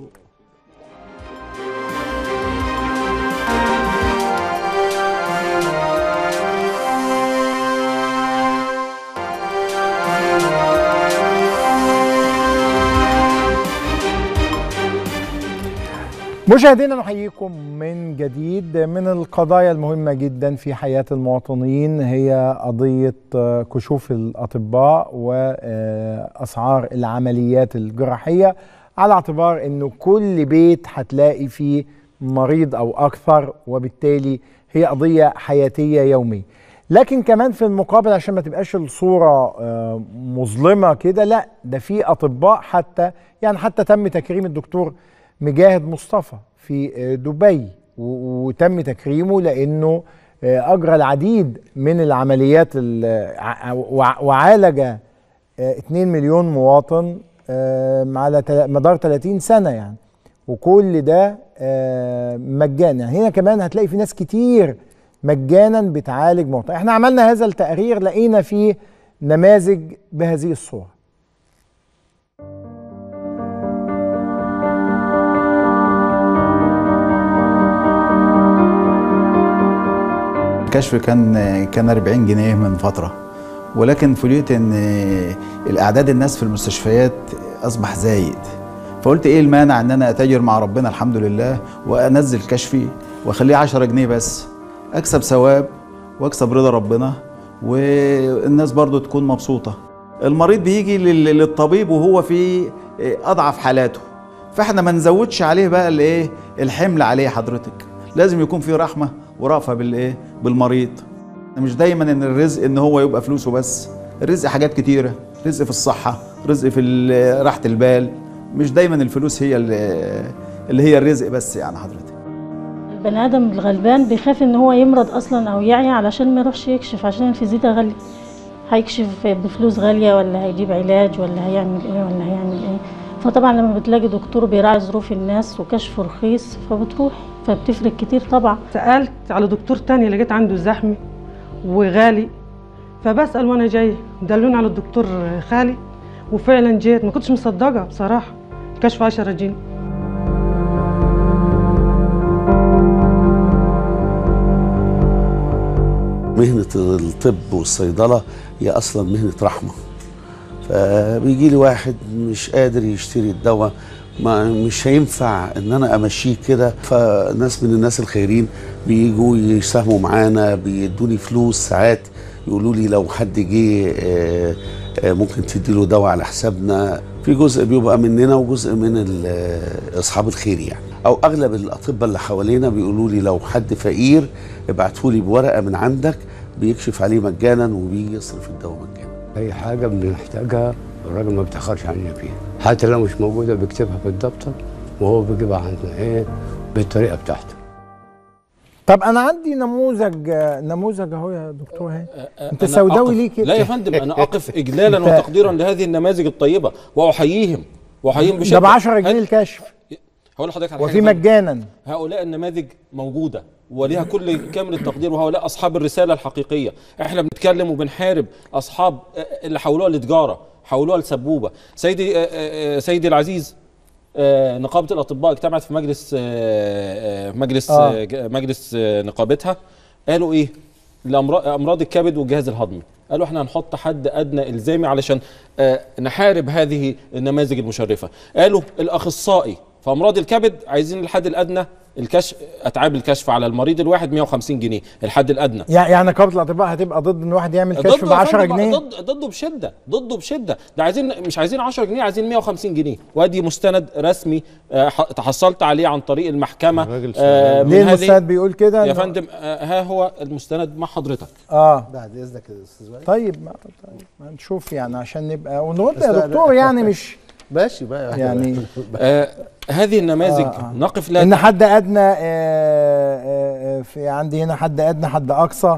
مشاهدينا نحييكم من جديد من القضايا المهمة جدا في حياة المواطنين هي قضية آه، كشوف الأطباء وأسعار العمليات الجراحية على اعتبار أنه كل بيت هتلاقي فيه مريض أو أكثر وبالتالي هي قضيه حياتيه يوميه لكن كمان في المقابل عشان ما تبقاش الصوره آه، مظلمه كده لا ده في اطباء حتى يعني حتى تم تكريم الدكتور مجاهد مصطفى في آه، دبي و- وتم تكريمه لانه آه، اجرى العديد من العمليات ال- ع- وع- وعالج آه، 2 مليون مواطن آه، على تل- مدار 30 سنه يعني وكل ده آه، مجانا هنا كمان هتلاقي في ناس كتير مجانا بتعالج مواطن احنا عملنا هذا التقرير لقينا فيه نماذج بهذه الصوره الكشف كان كان 40 جنيه من فتره ولكن فوجئت ان الاعداد الناس في المستشفيات اصبح زايد فقلت ايه المانع ان انا اتاجر مع ربنا الحمد لله وانزل كشفي واخليه 10 جنيه بس اكسب ثواب واكسب رضا ربنا والناس برضو تكون مبسوطه المريض بيجي لل- للطبيب وهو في اضعف حالاته فاحنا ما نزودش عليه بقى الايه الحمل عليه حضرتك لازم يكون في رحمه ورأفه بالايه بالمريض مش دايما ان الرزق ان هو يبقى فلوسه بس الرزق حاجات كتيره رزق في الصحه رزق في ال- راحه البال مش دايما الفلوس هي اللي اللي هي الرزق بس يعني حضرتك البني ادم الغلبان بيخاف ان هو يمرض اصلا او يعيا علشان ما يروحش يكشف عشان الفيزيتا غاليه هيكشف بفلوس غاليه ولا هيجيب علاج ولا هيعمل ايه ولا هيعمل ايه فطبعا لما بتلاقي دكتور بيراعي ظروف الناس وكشفه رخيص فبتروح فبتفرق كتير طبعا سألت على دكتور تاني لقيت عنده زحمة وغالي فبسأل وانا جاي دلوني على الدكتور خالي وفعلا جيت ما كنتش مصدقة بصراحة كشف 10 جنيه مهنة الطب والصيدلة هي أصلا مهنة رحمة فبيجي لي واحد مش قادر يشتري الدواء ما مش هينفع ان انا امشيه كده فناس من الناس الخيرين بيجوا يساهموا معانا بيدوني فلوس ساعات يقولوا لي لو حد جه آه، آه، ممكن تديله دواء على حسابنا في جزء بيبقى مننا وجزء من ال- آه، اصحاب الخير يعني او اغلب الاطباء اللي حوالينا بيقولوا لي لو حد فقير ابعتوا لي بورقه من عندك بيكشف عليه مجانا وبيجي يصرف الدواء مجانا اي حاجه بنحتاجها الراجل ما بيتاخرش علينا فيها حتى لو مش موجوده بيكتبها في الدفتر وهو بيجيبها عندنا ايه بالطريقه بتاعته طب انا عندي نموذج آه، نموذج اهو يا دكتور هاني انت أنا سوداوي أقف- ليه كده لا يا فندم انا اقف اجلالا أنت- وتقديرا لهذه النماذج الطيبه واحييهم واحييهم بشده ده ب 10 جنيه الكشف هقول لحضرتك على وفي حاجه فندم. مجانا هؤلاء النماذج موجوده ولها كل كامل التقدير وهؤلاء اصحاب الرساله الحقيقيه احنا بنتكلم وبنحارب اصحاب اللي حولوها لتجاره حولوها لسبوبه سيدي آه، آه، سيدي العزيز آه، نقابه الاطباء اجتمعت في مجلس آه، آه، مجلس آه. آه، ج- مجلس آه، نقابتها قالوا ايه لامراض امراض الكبد والجهاز الهضمي قالوا احنا هنحط حد ادنى الزامي علشان آه، نحارب هذه النماذج المشرفه قالوا الاخصائي في امراض الكبد عايزين الحد الادنى الكشف اتعاب الكشف على المريض الواحد 150 جنيه الحد الادنى يعني يعني نقابه الاطباء هتبقى ضد ان واحد يعمل كشف ضده ب يا 10 فندم، جنيه ضد ضده بشده ضده بشده ده عايزين مش عايزين 10 جنيه عايزين 150 جنيه وادي مستند رسمي آه، ح- تحصلت عليه عن طريق المحكمه الراجل آه، شغال. من ليه هذه- المستند بيقول كده يا إنه- فندم آه، ها هو المستند مع حضرتك اه بعد اذنك يا استاذ وائل طيب ما طيب ما نشوف يعني عشان نبقى ونرد بس يا لا- دكتور يعني مش ماشي بقى يعني آه هذه النماذج آه، آه. نقف لا ان حد ادنى آه، آه، آه، في عندي هنا حد ادنى حد اقصى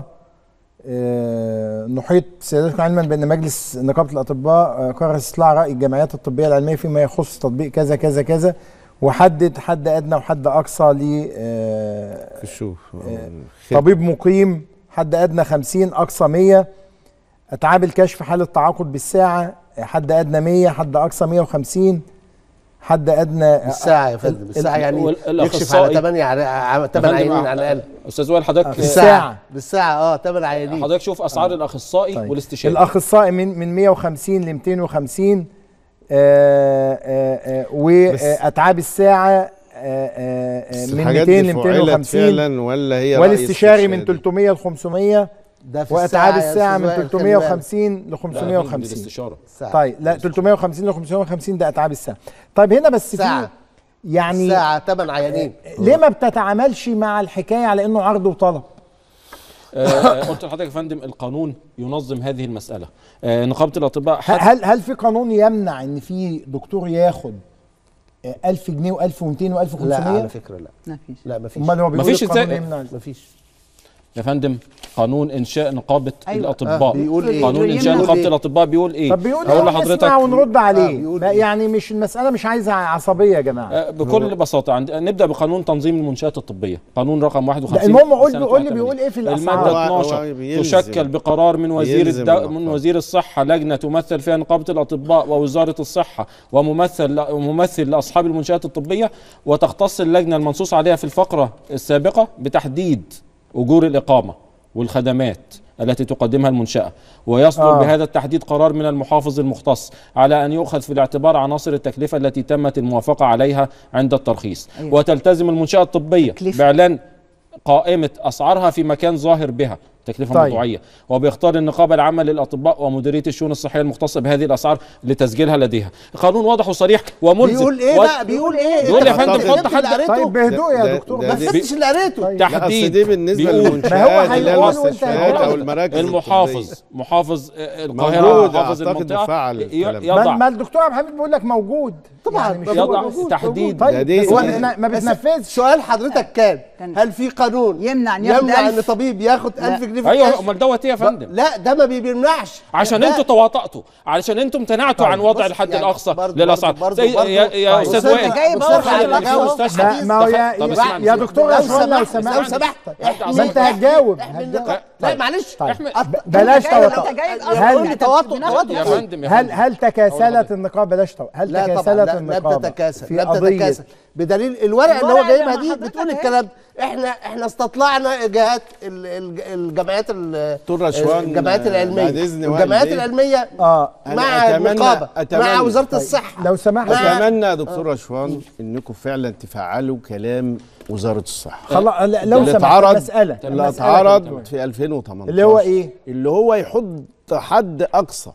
آه، نحيط سيادتكم علما بان مجلس نقابه الاطباء آه، قرر استطلاع راي الجمعيات الطبيه العلميه فيما يخص تطبيق كذا كذا كذا وحدد حد ادنى وحد اقصى ل آه، شوف طبيب مقيم حد ادنى 50 اقصى 100 اتعاب الكشف حاله تعاقد بالساعه حد ادنى 100 حد اقصى 150 حد ادنى بالساعه يا فندم بالساعه يعني وال- يكشف على الأخصائي- 8 على 8 فندم، عيانين آه، على الاقل استاذ وائل حضرتك في آه، الساعة. بالساعه اه 8 عيانين حضرتك شوف اسعار الاخصائي طيب. والاستشاري الاخصائي من من 150 ل 250 آه، آه، آه، واتعاب الساعه آه، آه، آه، بس من الحاجات 200 دي ل فعلت 250 فعلا ولا هي رأي والاستشاري من استشهادي؟ 300 ل 500 ده في واتعاب يا الساعه أستاذ من وائل، خلي 350 ل لا، يا فندم، دي 550 الاستشاره الساعة. طيب لا 350 ل 550 ده اتعاب الساعه طيب هنا بس في ساعة. يعني ساعه 8 عيانين ليه ما بتتعاملش مع الحكايه على انه عرض وطلب آه، قلت لحضرتك يا فندم القانون ينظم هذه المساله آه، نقابه الاطباء حتى هل هل في قانون يمنع ان في دكتور ياخد آه، 1000 جنيه و1200 و1500 لا على فكره لا ما فيش لا مفيش امال هو بيقول مفيش القانون إزاي؟ يمنع مفيش يا فندم قانون انشاء نقابه أيوة. الاطباء آه، بيقول إيه؟ قانون انشاء يمنع نقابه إيه؟ الاطباء بيقول ايه طب بيقول هقول ايه لحضرتك نسمع ونرد عليه بيقول ما إيه؟ يعني مش المساله مش عايزه عصبيه يا جماعه آه، بكل بساطه عند... نبدا بقانون تنظيم المنشات الطبيه قانون رقم 51 لا، المهم قول لي- سنة قول لي 81. بيقول إيه في الأسعار. الماده هو- هو 12 بيلزم. تشكل بقرار من وزير بيلزم الدو... الأطباء. من وزير الصحه لجنه تمثل فيها نقابه الاطباء ووزاره الصحه وممثل وممثل لاصحاب المنشات الطبيه وتختص اللجنه المنصوص عليها في الفقره السابقه بتحديد اجور الاقامه والخدمات التي تقدمها المنشأة ويصدر آه. آه. بهذا التحديد قرار من المحافظ المختص على أن يؤخذ في الاعتبار عناصر التكلفة التي تمت الموافقة عليها عند الترخيص أيوة. أيوة. وتلتزم المنشأة الطبية تكلفة. بإعلان قائمة أسعارها في مكان ظاهر بها تكلفة طيب. طيب. موضوعية وبيختار النقابة العامة للأطباء ومديرية الشؤون الصحية المختصة بهذه الأسعار لتسجيلها لديها قانون واضح وصريح وملزم بيقول ايه و- بقى بيقول ايه بيقول يا أنت فندم فتشت حط حد- اللي قريته؟ طيب بهدوء ده- يا دكتور ده- بس ما فتش اللي قريته طيب. لا اصل تحديد دي بالنسبه بيقول- للمنشآت ما هو اللي هي هيقول وأنت المستشفيات هتقول. او المراكز المحافظ محافظ آه، القاهرة موجود، محافظ أعتقد المنطقة فعل ي- الكلام. ما, يضع ما الدكتور عبد الحميد بيقول لك موجود طبعا يعني مش موجود، يضع موجود، تحديد ده طيب دي- بس هو دي- ما ما بس بتنفذش سؤال حضرتك كان كان- هل في قانون يمنع إن ياخد يمنع ان ألف؟ طبيب ياخد لا. 1000 جنيه في ايوه الكشف؟ امال دوت ايه يا فندم لا ده ما بيمنعش عشان ده- انتوا تواطأتوا علشان انتوا امتنعتوا طيب، عن وضع بص، الحد يعني الاقصى برضه- للاسعار برضه- زي- برضه- يا يا طيب. استاذ أستاذ وائل جاي بقى أستاذ على علي الأقصى. الأقصى. مستشفى. ما, ما هو يا, طب يا, اسمعني. يا دكتور لو عثمان لو لو سمحت سمحت ما انت هتجاوب احمل هتجاوب. نقاط. لا معلش طيب. أط- ب- بلاش جاي- توتر أنت جاي هل- هل توتر- توتر. يا فندم يا هل فندم هل تكاسلت النقابه بلاش توتر هل لا طبعا تكاسلت لا النقابه لم تتكاسل في لم قضيه تتكاسل بدليل الورقه اللي هو الورقة جايبها اللي دي حضرتك بتقول اهي. الكلام احنا احنا استطلعنا جهات ال- ال- الجمعيات ال- دكتور رشوان، الجمعيات العلميه بعد إذن والجمعيات والدي. العلميه اه أنا مع أتمنى- النقابه أتمنى. مع وزاره طيب. الصحه لو سمحت مع- اتمنى يا دكتور رشوان انكم فعلا تفعلوا كلام وزاره الصحه خلاص لا- لو اللي سمحت اتعرض المساله اللي المسألة اتعرض كانت في 2018 اللي هو إيه؟ اللي هو يحط حد اقصى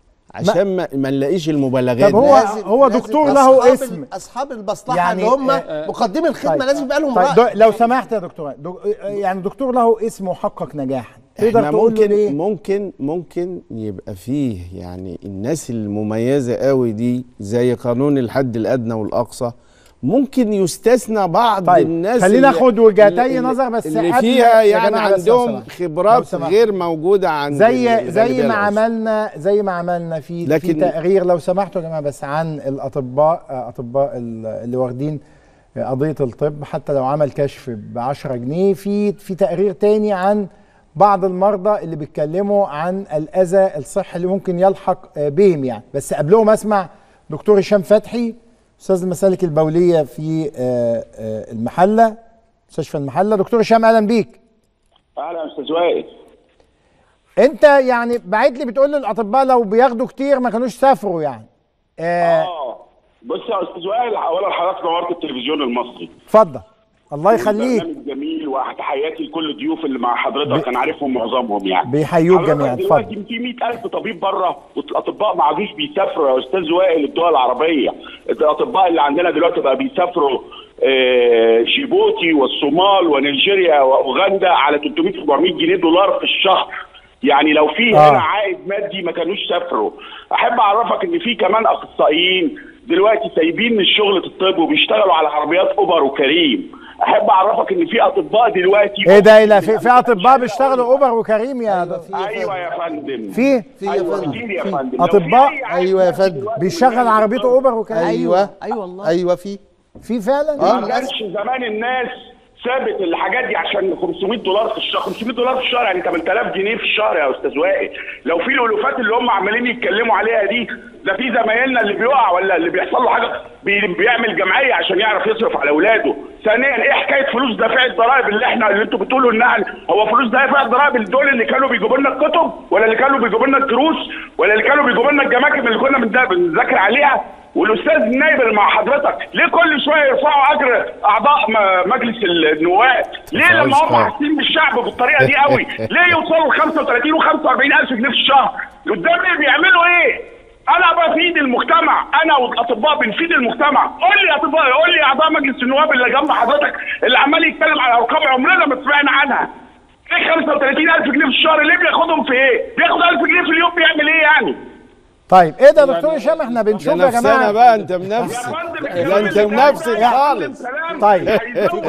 عشان ما, ما نلاقيش المبالغات طب هو- دي. هو لازم دكتور له أصحاب اسم. ال- اصحاب المصلحه يعني- اللي هم آه، مقدمي الخدمه طيب. لازم يبقى لهم طيب راي دو- لو سمحت يا دكتور دو يعني دكتور له اسم وحقق نجاحا تقدر احنا تقول له ممكن ليه ممكن ممكن يبقى فيه يعني الناس المميزه قوي دي زي قانون الحد الادنى والاقصى ممكن يستثنى بعض طيب، الناس خلينا اللي- ناخد وجهتي اللي- نظر بس اللي قبل- فيها يا يعني جماعة بس لو عندهم سمحت. خبرات لو سمحت. غير موجوده عند زي ال- زي الغالبية ما العظمى. عملنا زي ما عملنا في في لكن- تقرير لو سمحتوا يا جماعه بس عن الاطباء آه، اطباء ال- اللي واخدين آه، قضيه الطب حتى لو عمل كشف ب 10 جنيه في في تقرير تاني عن بعض المرضى اللي بيتكلموا عن الاذى الصحي اللي ممكن يلحق آه، بهم يعني بس قبلهم اسمع دكتور هشام فتحي استاذ المسالك البوليه في آه، آه، المحله مستشفى المحله دكتور هشام اهلا بيك اهلا يا استاذ وائل انت يعني بعت لي بتقول الاطباء لو بياخدوا كتير ما كانوش سافروا يعني آه، اه بص يا استاذ وائل اولا حضرتك نورت التلفزيون المصري اتفضل الله يخليك برنامج جميل وتحياتي لكل الضيوف اللي مع حضرتك انا عارفهم معظمهم يعني بيحيوك حضرتك جميعا دلوقتي اتفضل في 100000 طبيب بره والاطباء ما عادوش بيسافروا يا استاذ وائل الدول العربيه الاطباء اللي عندنا دلوقتي بقى بيسافروا آه، جيبوتي والصومال ونيجيريا واوغندا على 300 400 جنيه دولار في الشهر يعني لو في آه. هنا عائد مادي ما كانوش سافروا احب اعرفك ان في كمان اخصائيين دلوقتي سايبين الشغل الطب وبيشتغلوا على عربيات اوبر وكريم احب اعرفك ان في اطباء دلوقتي ايه ده ايه ده في, في اطباء بيشتغلوا اوبر وكريم يا دكتور ايوه يا فندم في في يا ايوه فندم كتير يا في. فندم لو أطباء؟ في أي عائد ايوه يا مادي فندم دلوقتي بيشغل عربيته اوبر وكريم ايوه اي والله ايوه في في فعلا آه. ما كانش زمان الناس سابت الحاجات دي عشان 500 دولار في الشهر 500 دولار في الشهر يعني 8000 جنيه في الشهر يا استاذ وائل لو في الالوفات اللي هم عمالين يتكلموا عليها دي ده في زمايلنا اللي بيقع ولا اللي بيحصل له حاجه بي- بيعمل جمعيه عشان يعرف يصرف على اولاده ثانيا ايه حكايه فلوس دافع الضرائب اللي احنا اللي انتوا بتقولوا انها هو فلوس دافع الضرائب دول اللي كانوا بيجيبوا لنا الكتب ولا اللي كانوا بيجيبوا لنا الدروس ولا اللي كانوا بيجيبوا لنا الجماكم اللي كنا بندا- بنذاكر عليها والاستاذ النايب اللي مع حضرتك ليه كل شويه يرفعوا اجر اعضاء م- مجلس النواب ليه لما هم خالص. حاسين بالشعب بالطريقه دي قوي ليه يوصلوا ل 35 و45 الف جنيه في الشهر قدام ايه بيعملوا ايه انا بفيد المجتمع انا والاطباء بنفيد المجتمع قول لي يا اطباء قول لي يا اعضاء مجلس النواب اللي جنب حضرتك اللي عمال يتكلم على ارقام عمرنا ما سمعنا عنها ايه 35000 جنيه في الشهر ليه بياخدهم في ايه؟ بياخد 1000 جنيه في اليوم بيعمل ايه يعني؟ طيب ايه ده يا دكتور هشام احنا بنشوف يا نفسنا جماعه بقى انت بنفسك ده انت بنفسك خالص طيب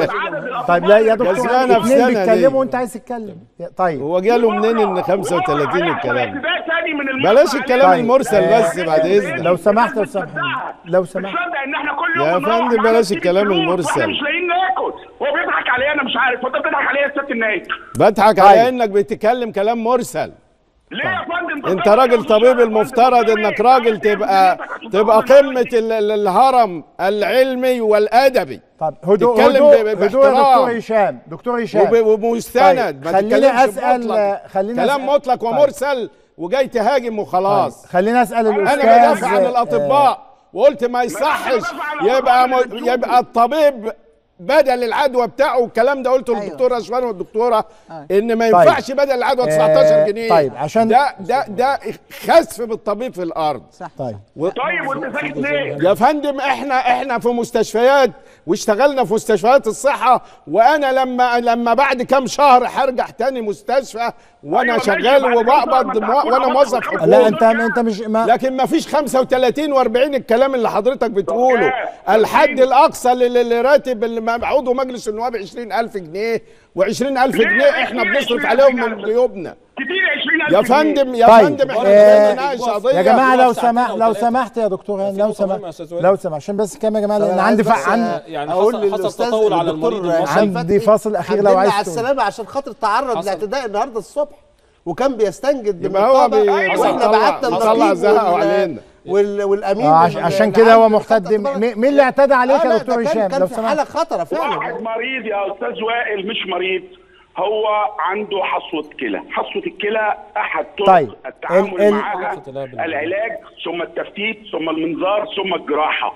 طيب لا يا دكتور جزمانة في اتنين سنة بيتكلموا دي. وانت عايز تتكلم طيب هو جاله منين ان 35 الكلام ده تاني من المرسل بلاش الكلام طيب. المرسل آه، بس بعد اذنك لو سمحت لو سمحت لو سمحت تصدق ان احنا كل يوم يا بنروح فندم معانا بلاش نجيب الكلام فلوس المرسل. واحنا مش لاقيين ناكل هو بيضحك عليا انا مش عارف وانت بتضحك عليا يا سياده النايب بضحك طيب. على انك بتتكلم كلام مرسل ليه يا فندم انت راجل طبيب المفترض انك راجل تبقى تبقى قمه ال- ال- الهرم العلمي والادبي طب هدوء تتكلم هدوء ب- هدوء يا باحترام. دكتور هشام دكتور هشام وب- ومستند طيب، ما خليني تتكلمش اسال بمطلق. خليني كلام أسأل. مطلق طيب. ومرسل وجاي تهاجم وخلاص طيب. خليني اسال الاستاذ انا بدافع عن آه، الاطباء وقلت ما يصحش يبقى م... يبقى الطبيب بدل العدوى بتاعه والكلام ده قلته أيوة. للدكتوره اشوان والدكتوره ان ما طيب. ينفعش بدل العدوى 19 آه، جنيه طيب، عشان- ده ده ده خسف بالطبيب في الارض صح طيب و... طيب وانت ساكت ليه؟ يا فندم احنا احنا في مستشفيات واشتغلنا في مستشفيات الصحه وانا لما لما بعد كام شهر هرجع تاني مستشفى وانا أيوة ماشي، شغال بعد كام وبقبض شهر ما مو- أنت وانا هتكون موظف عملت حكومي لا انت انت مش ما لكن ما فيش 35 و40 الكلام اللي حضرتك بتقوله طب الحد الاقصى لل- للراتب اللي م- عضو مجلس النواب 20000 جنيه و20000 ليه؟ جنيه احنا ليه بنصرف 20,000 عليهم من جنيه؟ جيوبنا كتير 20000 يا جنيه. فندم يا طيب، فندم احنا آه، مش بنناقش قضيه يا جماعه لو ساعتين سمح أو لو ثلاثة. سمحت يا دكتور هاني لو في نقطة سمحت مهمة يا أستاذ وائل. لو سمحت عشان بس كام يا جماعه لان أنا عندي عايز ف... بس، عن آه، يعني اقول حصل- حصل للاستاذ تطور على الدكتور المريض المصري. هشام عندي فتحي فاصل أخير لو الحمد لله عايز على تقول. السلامه عشان خاطر تعرض حصل. لاعتداء النهارده الصبح وكان بيستنجد يبقى هو بالنقابه بي- واحنا طلع- بعتنا طلع النقيب زهقه وال- علينا. وال- والامين آه، عش- وال- عشان كده هو العام محتد للخطة مين مين اللي اعتدى عليك آه، يا لا، دكتور ده كان- هشام كان لو في سمحت حاله خطره فعلا واحد مريض يا استاذ وائل مش مريض هو عنده حصوة كلى حصوة الكلى احد طرق طيب، التعامل ال- ال- معها حصوة الكلى بالعلاج. العلاج ثم التفتيت ثم المنظار ثم الجراحة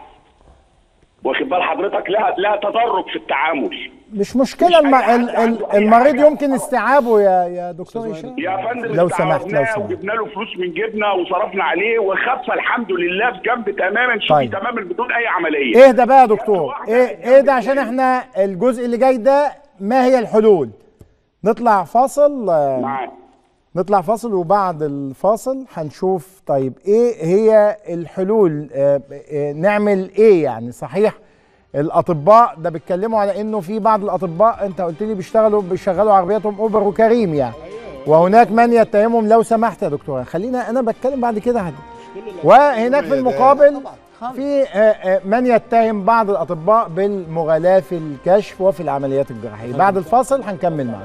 واخد بال حضرتك لها لها تدرج في التعامل مش مشكله الم... أي حد ال... ال... عنده أي المريض حاجة. يمكن استيعابه يا يا دكتور هشام يا فندم لو سمحت لو استعرضناه سمحت وجبنا له فلوس من جيبنا وصرفنا عليه وخف الحمد لله في جنب تماما شفي طيب. تماما بدون اي عمليه اهدى بقى يا دكتور ايه ايه ده عشان احنا الجزء اللي جاي ده ما هي الحلول نطلع فاصل آه، معاك نطلع فاصل وبعد الفاصل هنشوف طيب ايه هي الحلول آه، آه، نعمل ايه يعني صحيح الاطباء ده بيتكلموا على انه في بعض الاطباء انت قلت لي بيشتغلوا بيشغلوا عربياتهم اوبر وكريم يعني وهناك من يتهمهم لو سمحت يا دكتور خلينا انا بتكلم بعد كده هدي وهناك في المقابل في آه، آه، من يتهم بعض الاطباء بالمغالاه في الكشف وفي العمليات الجراحيه بعد الفاصل هنكمل معاكم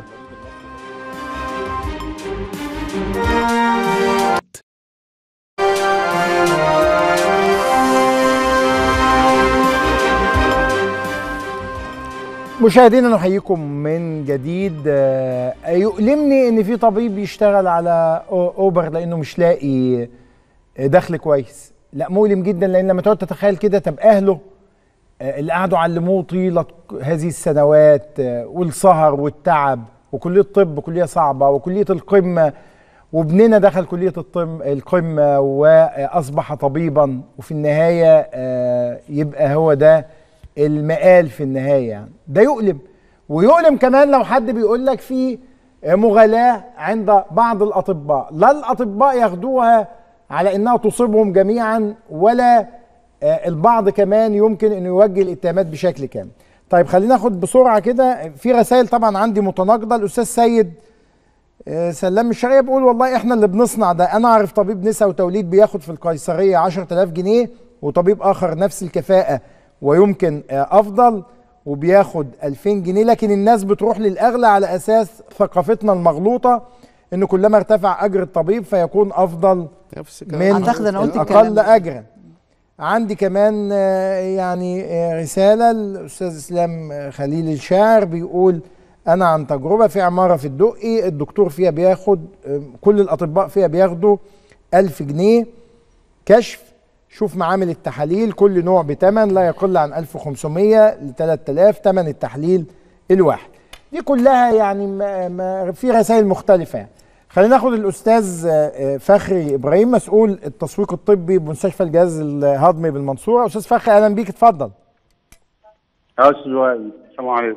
مشاهدينا نحييكم من جديد آه، يؤلمني ان في طبيب بيشتغل على أو- اوبر لانه مش لاقي دخل كويس لا مؤلم جدا لان لما تقعد تتخيل كده طب اهله آه، اللي قعدوا علموه طيله هذه السنوات آه، والسهر والتعب وكليه الطب كليه صعبه وكليه القمه وابننا دخل كليه الطب القمه واصبح طبيبا وفي النهايه آه، يبقى هو ده المقال في النهايه يعني ده يؤلم ويؤلم كمان لو حد بيقول لك في مغالاه عند بعض الاطباء لا الاطباء ياخدوها على انها تصيبهم جميعا ولا آه، البعض كمان يمكن انه يوجه الاتهامات بشكل كامل طيب خلينا ناخد بسرعه كده في رسائل طبعا عندي متناقضه الاستاذ سيد آه، سلام الشرقية بيقول والله احنا اللي بنصنع ده انا اعرف طبيب نساء وتوليد بياخد في القيصرية 10000 جنيه وطبيب اخر نفس الكفاءة ويمكن آه، افضل وبياخد 2000 جنيه لكن الناس بتروح للاغلى على اساس ثقافتنا المغلوطة ان كلما ارتفع اجر الطبيب فيكون افضل نفس من أعتقد أنا قلت الكلام الاقل ده. اجرا عندي كمان آه، يعني آه، رسالة الأستاذ إسلام آه، خليل الشاعر بيقول أنا عن تجربة في عمارة في الدقي الدكتور فيها بياخد آه، كل الأطباء فيها بياخدوا ألف جنيه كشف شوف معامل التحاليل كل نوع بتمن لا يقل عن 1500 ل 3000 تمن التحليل الواحد دي كلها يعني ما ما في رسائل مختلفة يعني. خلينا ناخد الأستاذ آه، آه، فخري إبراهيم مسؤول التسويق الطبي بمستشفى الجهاز الهضمي بالمنصورة أستاذ فخري أهلا بيك اتفضل يا استاذ وائل السلام عليكم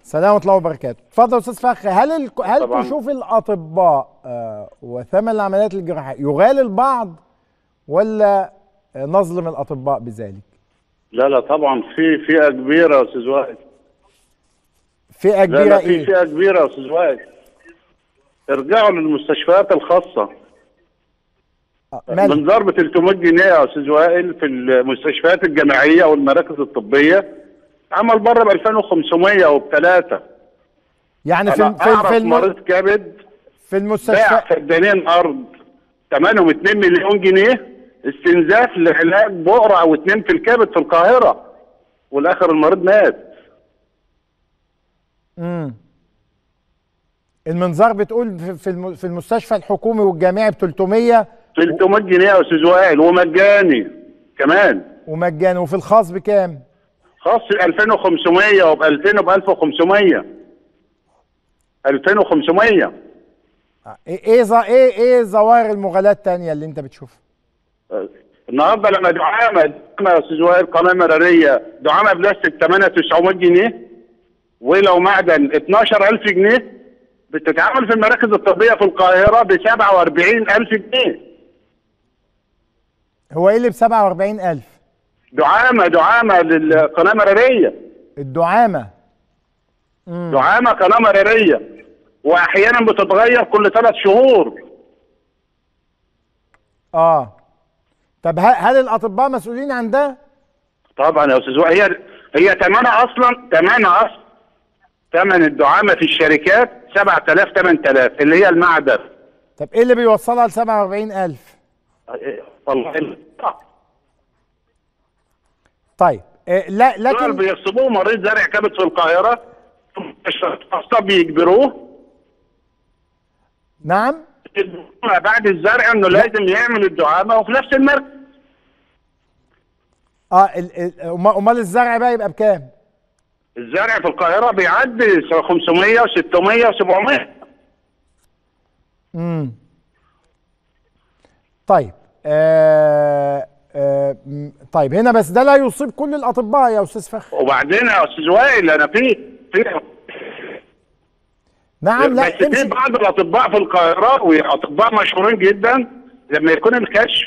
السلام ورحمه الله وبركاته اتفضل يا استاذ فخر هل ال... هل طبعاً. تشوف الاطباء آه وثمن العمليات الجراحيه يغالي البعض ولا آه، نظلم الاطباء بذلك لا لا طبعا في فئه كبيره يا استاذ وائل فئه لا كبيره لا في ايه فئه كبيره يا استاذ وائل ارجعوا للمستشفيات الخاصه مال منظار ب 300 جنيه يا استاذ وائل في المستشفيات الجامعيه والمراكز الطبيه عمل بره ب 2500 وبثلاثه يعني في انا الم- في, اعرف في, الم... مريض كبد في باع المستشفى فدانين ارض ثمنهم 2 مليون جنيه استنزاف لعلاج بؤره او اتنين في الكبد في القاهره والاخر المريض مات امم المنظار بتقول في في الم- في المستشفى الحكومي والجامعي ب 300 300 جنيه يا استاذ وائل ومجاني كمان ومجاني وفي الخاص بكام؟ خاص 2500 وب 2000 وب 1500 2500 ايه ايه ظا- ايه ايه ظواهر المغالاة التانية اللي انت بتشوفها؟ النهارده لما دعامه دعامه يا استاذ وائل قناه مراريه دعامه بلاستيك ثمنها 900 جنيه ولو معدن 12000 جنيه بتتعامل في المراكز الطبيه في القاهره ب 47000 جنيه هو ايه اللي ب 47000 دعامه دعامه للقناه مراريه الدعامة دعامه قناه مراريه واحيانا بتتغير كل ثلاث شهور اه طب هل, هل الاطباء مسؤولين عن ده؟ طبعا يا استاذ وائل هي هي ثمنها اصلا ثمنها اصلا ثمن الدعامه في الشركات 7000 8000 اللي هي المعدن طب ايه اللي بيوصلها ل 47000 والله طيب إيه لا دول لكن بيغصبوه مريض زرع كبد في القاهره في مستشفى خاصه بيجبروه نعم بعد الزرع انه لازم يعمل الدعامه وفي نفس المركز اه ال- ال- أما- امال الزرع بقى يبقى بكام؟ الزرع في القاهره بيعدي 500 و600 و700 امم طيب آه آه م- طيب هنا بس ده لا يصيب كل الاطباء يا استاذ فخر وبعدين يا استاذ وائل انا في في نعم لا بس في امشي بعض الاطباء في القاهره واطباء مشهورين جدا لما يكون الكشف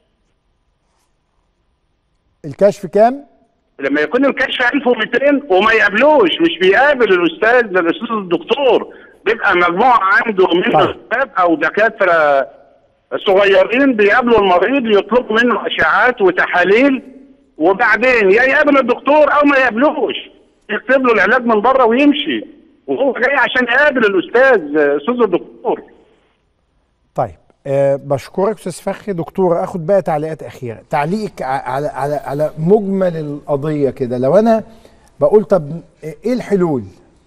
الكشف كام؟ لما يكون الكشف 1200 وما يقابلوش مش بيقابل الاستاذ الاستاذ الدكتور بيبقى مجموعه عنده من طيب. الاستاذ او دكاتره صغيرين بيقابلوا المريض يطلبوا منه اشعاعات وتحاليل وبعدين يا يقابل الدكتور او ما يقابلوش يكتب له العلاج من بره ويمشي وهو جاي عشان يقابل الاستاذ استاذ الدكتور طيب أه بشكرك استاذ فخري دكتور اخد بقى تعليقات اخيره تعليقك ع- على على على مجمل القضيه كده لو انا بقول طب ايه الحلول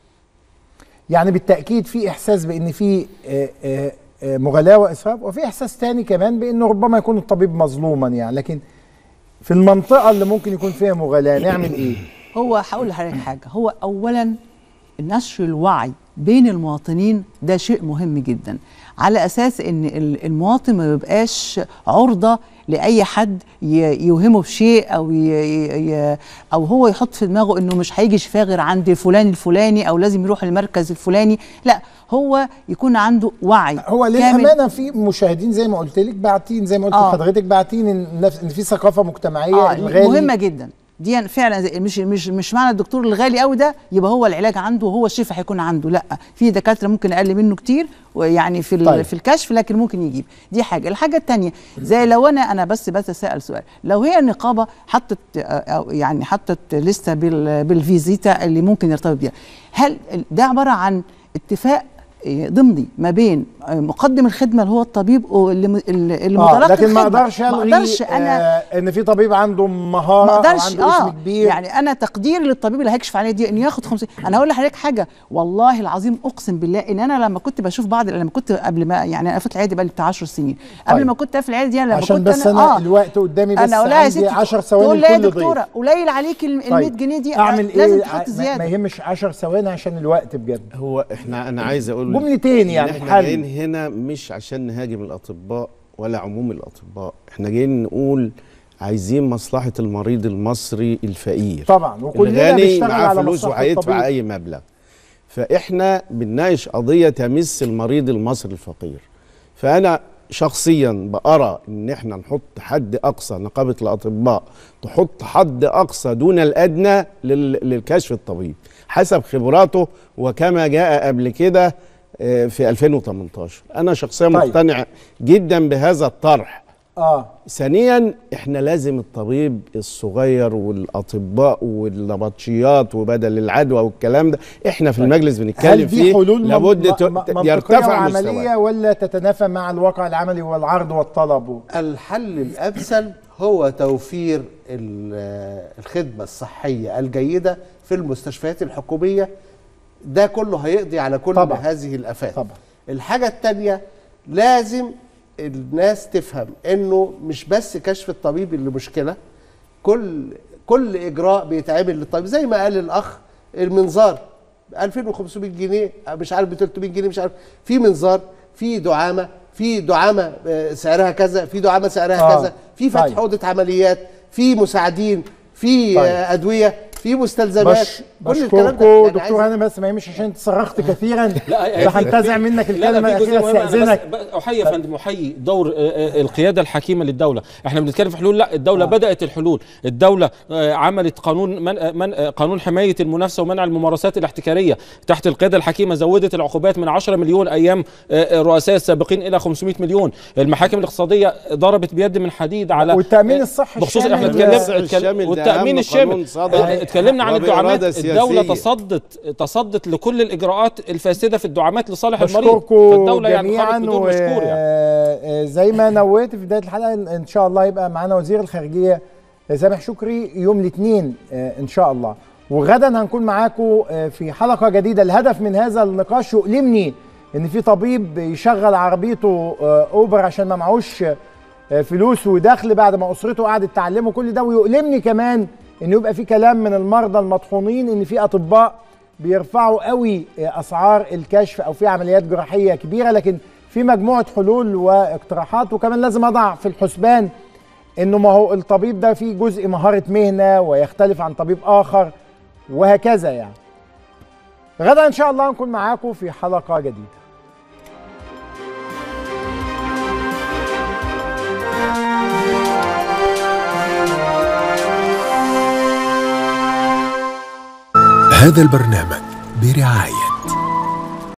يعني بالتاكيد في احساس بان في آه، آه، آه، مغالاه واسراف وفي احساس تاني كمان بانه ربما يكون الطبيب مظلوما يعني لكن في المنطقه اللي ممكن يكون فيها مغالاه نعمل ايه هو هقول لحضرتك حاجه هو اولا نشر الوعي بين المواطنين ده شيء مهم جدا على اساس ان ال- المواطن ما يبقاش عرضه لاي حد ي- يوهمه بشيء او ي ي او هو يحط في دماغه انه مش هيجي شفاه غير عند فلان الفلاني او لازم يروح المركز الفلاني لا هو يكون عنده وعي هو كامل. للامانه في مشاهدين زي ما قلت لك باعتين زي ما قلت آه. لحضرتك باعتين ان نفس- إن في ثقافه مجتمعيه اه الغالي مهمه جدا دي فعلا زي- مش مش مش معنى الدكتور الغالي قوي ده يبقى هو العلاج عنده وهو الشفاء هيكون عنده لا في دكاتره ممكن اقل منه كتير ويعني في طيب. طيب. في الكشف لكن ممكن يجيب دي حاجه الحاجه الثانيه زي لو انا انا بس بس اسال سؤال لو هي النقابه حطت آه، أو يعني حطت لسته بال- بالفيزيتا اللي ممكن يرتبط بيها هل ده عباره عن اتفاق آه، ضمني ما بين آه، مقدم الخدمه اللي هو الطبيب واللي اللي اللي اه متلقي لكن ما الخدمة. اقدرش ما الغي اقدرش انا آه ان في طبيب عنده مهاره ما او اقدرش عنده اسم اه كبير يعني انا تقديري للطبيب اللي هيكشف عليا دي انه ياخد 50 انا هقول لحضرتك حاجه والله العظيم اقسم بالله ان انا لما كنت بشوف بعض لما كنت قبل ما يعني انا فتحت العياده بقى لي بتاع 10 سنين قبل طيب. ما كنت اقفل العياده دي أنا لما عشان كنت بس انا آه الوقت قدامي بس انا اقول لها يا عندي ستي 10 ثواني تقول لي يا لكل ضيف دكتوره قليل عليك ال 100 جنيه دي اعمل لازم ايه تحط ما- زياده ما يهمش 10 ثواني عشان الوقت بجد هو احنا انا عايز اقول جملتين إن يعني احنا الحل. جايين هنا مش عشان نهاجم الاطباء ولا عموم الاطباء احنا جايين نقول عايزين مصلحه المريض المصري الفقير طبعا وكلنا الغني بنشتغل معاه على فلوس مصلحة وهيدفع الطبيب. اي مبلغ فاحنا بنناقش قضيه تمس المريض المصري الفقير فانا شخصيا بأرى ان احنا نحط حد اقصى نقابه الاطباء تحط حد اقصى دون الادنى لل- للكشف الطبيب حسب خبراته وكما جاء قبل كده آه، في 2018 انا شخصيا طيب. مقتنع جدا بهذا الطرح اه ثانيا احنا لازم الطبيب الصغير والاطباء والنبطشيات وبدل العدوى والكلام ده احنا في المجلس بنتكلم هل دي فيه حلول من- لابد م- ت- م- ت- منطقية يرتفع وعملية مستواه ولا تتنافى مع الواقع العملي والعرض والطلب الحل الامثل هو توفير ال- الخدمه الصحيه الجيده في المستشفيات الحكوميه ده كله هيقضي على كل طبعا. هذه الافات طبعا. الحاجه الثانيه لازم الناس تفهم انه مش بس كشف الطبيب اللي مشكله كل كل اجراء بيتعمل للطبيب زي ما قال الاخ المنظار 2500 جنيه مش عارف ب 300 جنيه مش عارف في منظار في دعامه في دعامه آه، سعرها كذا في دعامه سعرها آه. كذا في فتح طيب. اوضه عمليات في مساعدين في طيب. آه، ادويه في مستلزمات بش كل الكلام ده بشكركم يعني دكتور عايز- هنا بس ما يهمش عشان انت صرخت كثيرا لا فهنتزع منك الكلمه لا لا في جزء الاخيره مهم أنا استاذنك بس- بس احيي يا فندم احيي دور آه، آه، القياده الحكيمه للدوله احنا بنتكلم في حلول لا الدوله آه. بدات الحلول الدوله آه، عملت قانون من آه، من آه، قانون حمايه المنافسه ومنع الممارسات الاحتكاريه تحت القياده الحكيمه زودت العقوبات من 10 مليون ايام آه، الرؤساء السابقين الى 500 مليون المحاكم الاقتصاديه ضربت بيد من حديد على والتأمين آه، الصحي بخصوص الشامل. احنا التأمين اتكلمنا الشامل ده والتامين أهم الشامل قانون صدر. آه، اتكلمنا عن وبإرادة الدعامات الدوله سياسية. تصدت تصدت لكل الاجراءات الفاسده في الدعامات لصالح المريض بشكركم فالدوله يعني جميعا خرجت بدور مشكور يعني وزي ما نويت في بدايه الحلقه ان شاء الله يبقى معانا وزير الخارجيه سامح شكري يوم الاثنين ان شاء الله وغدا هنكون معاكم في حلقه جديده الهدف من هذا النقاش يؤلمني ان في طبيب يشغل عربيته اوبر عشان ما معهوش فلوس ودخل بعد ما اسرته قعدت تعلمه كل ده ويؤلمني كمان ان يبقى في كلام من المرضى المطحونين ان في اطباء بيرفعوا قوي اسعار الكشف او في عمليات جراحيه كبيره لكن في مجموعه حلول واقتراحات وكمان لازم اضع في الحسبان انه ما هو الطبيب ده فيه جزء مهاره مهنه ويختلف عن طبيب اخر وهكذا يعني غدا ان شاء الله نكون معاكم في حلقه جديده هذا البرنامج برعاية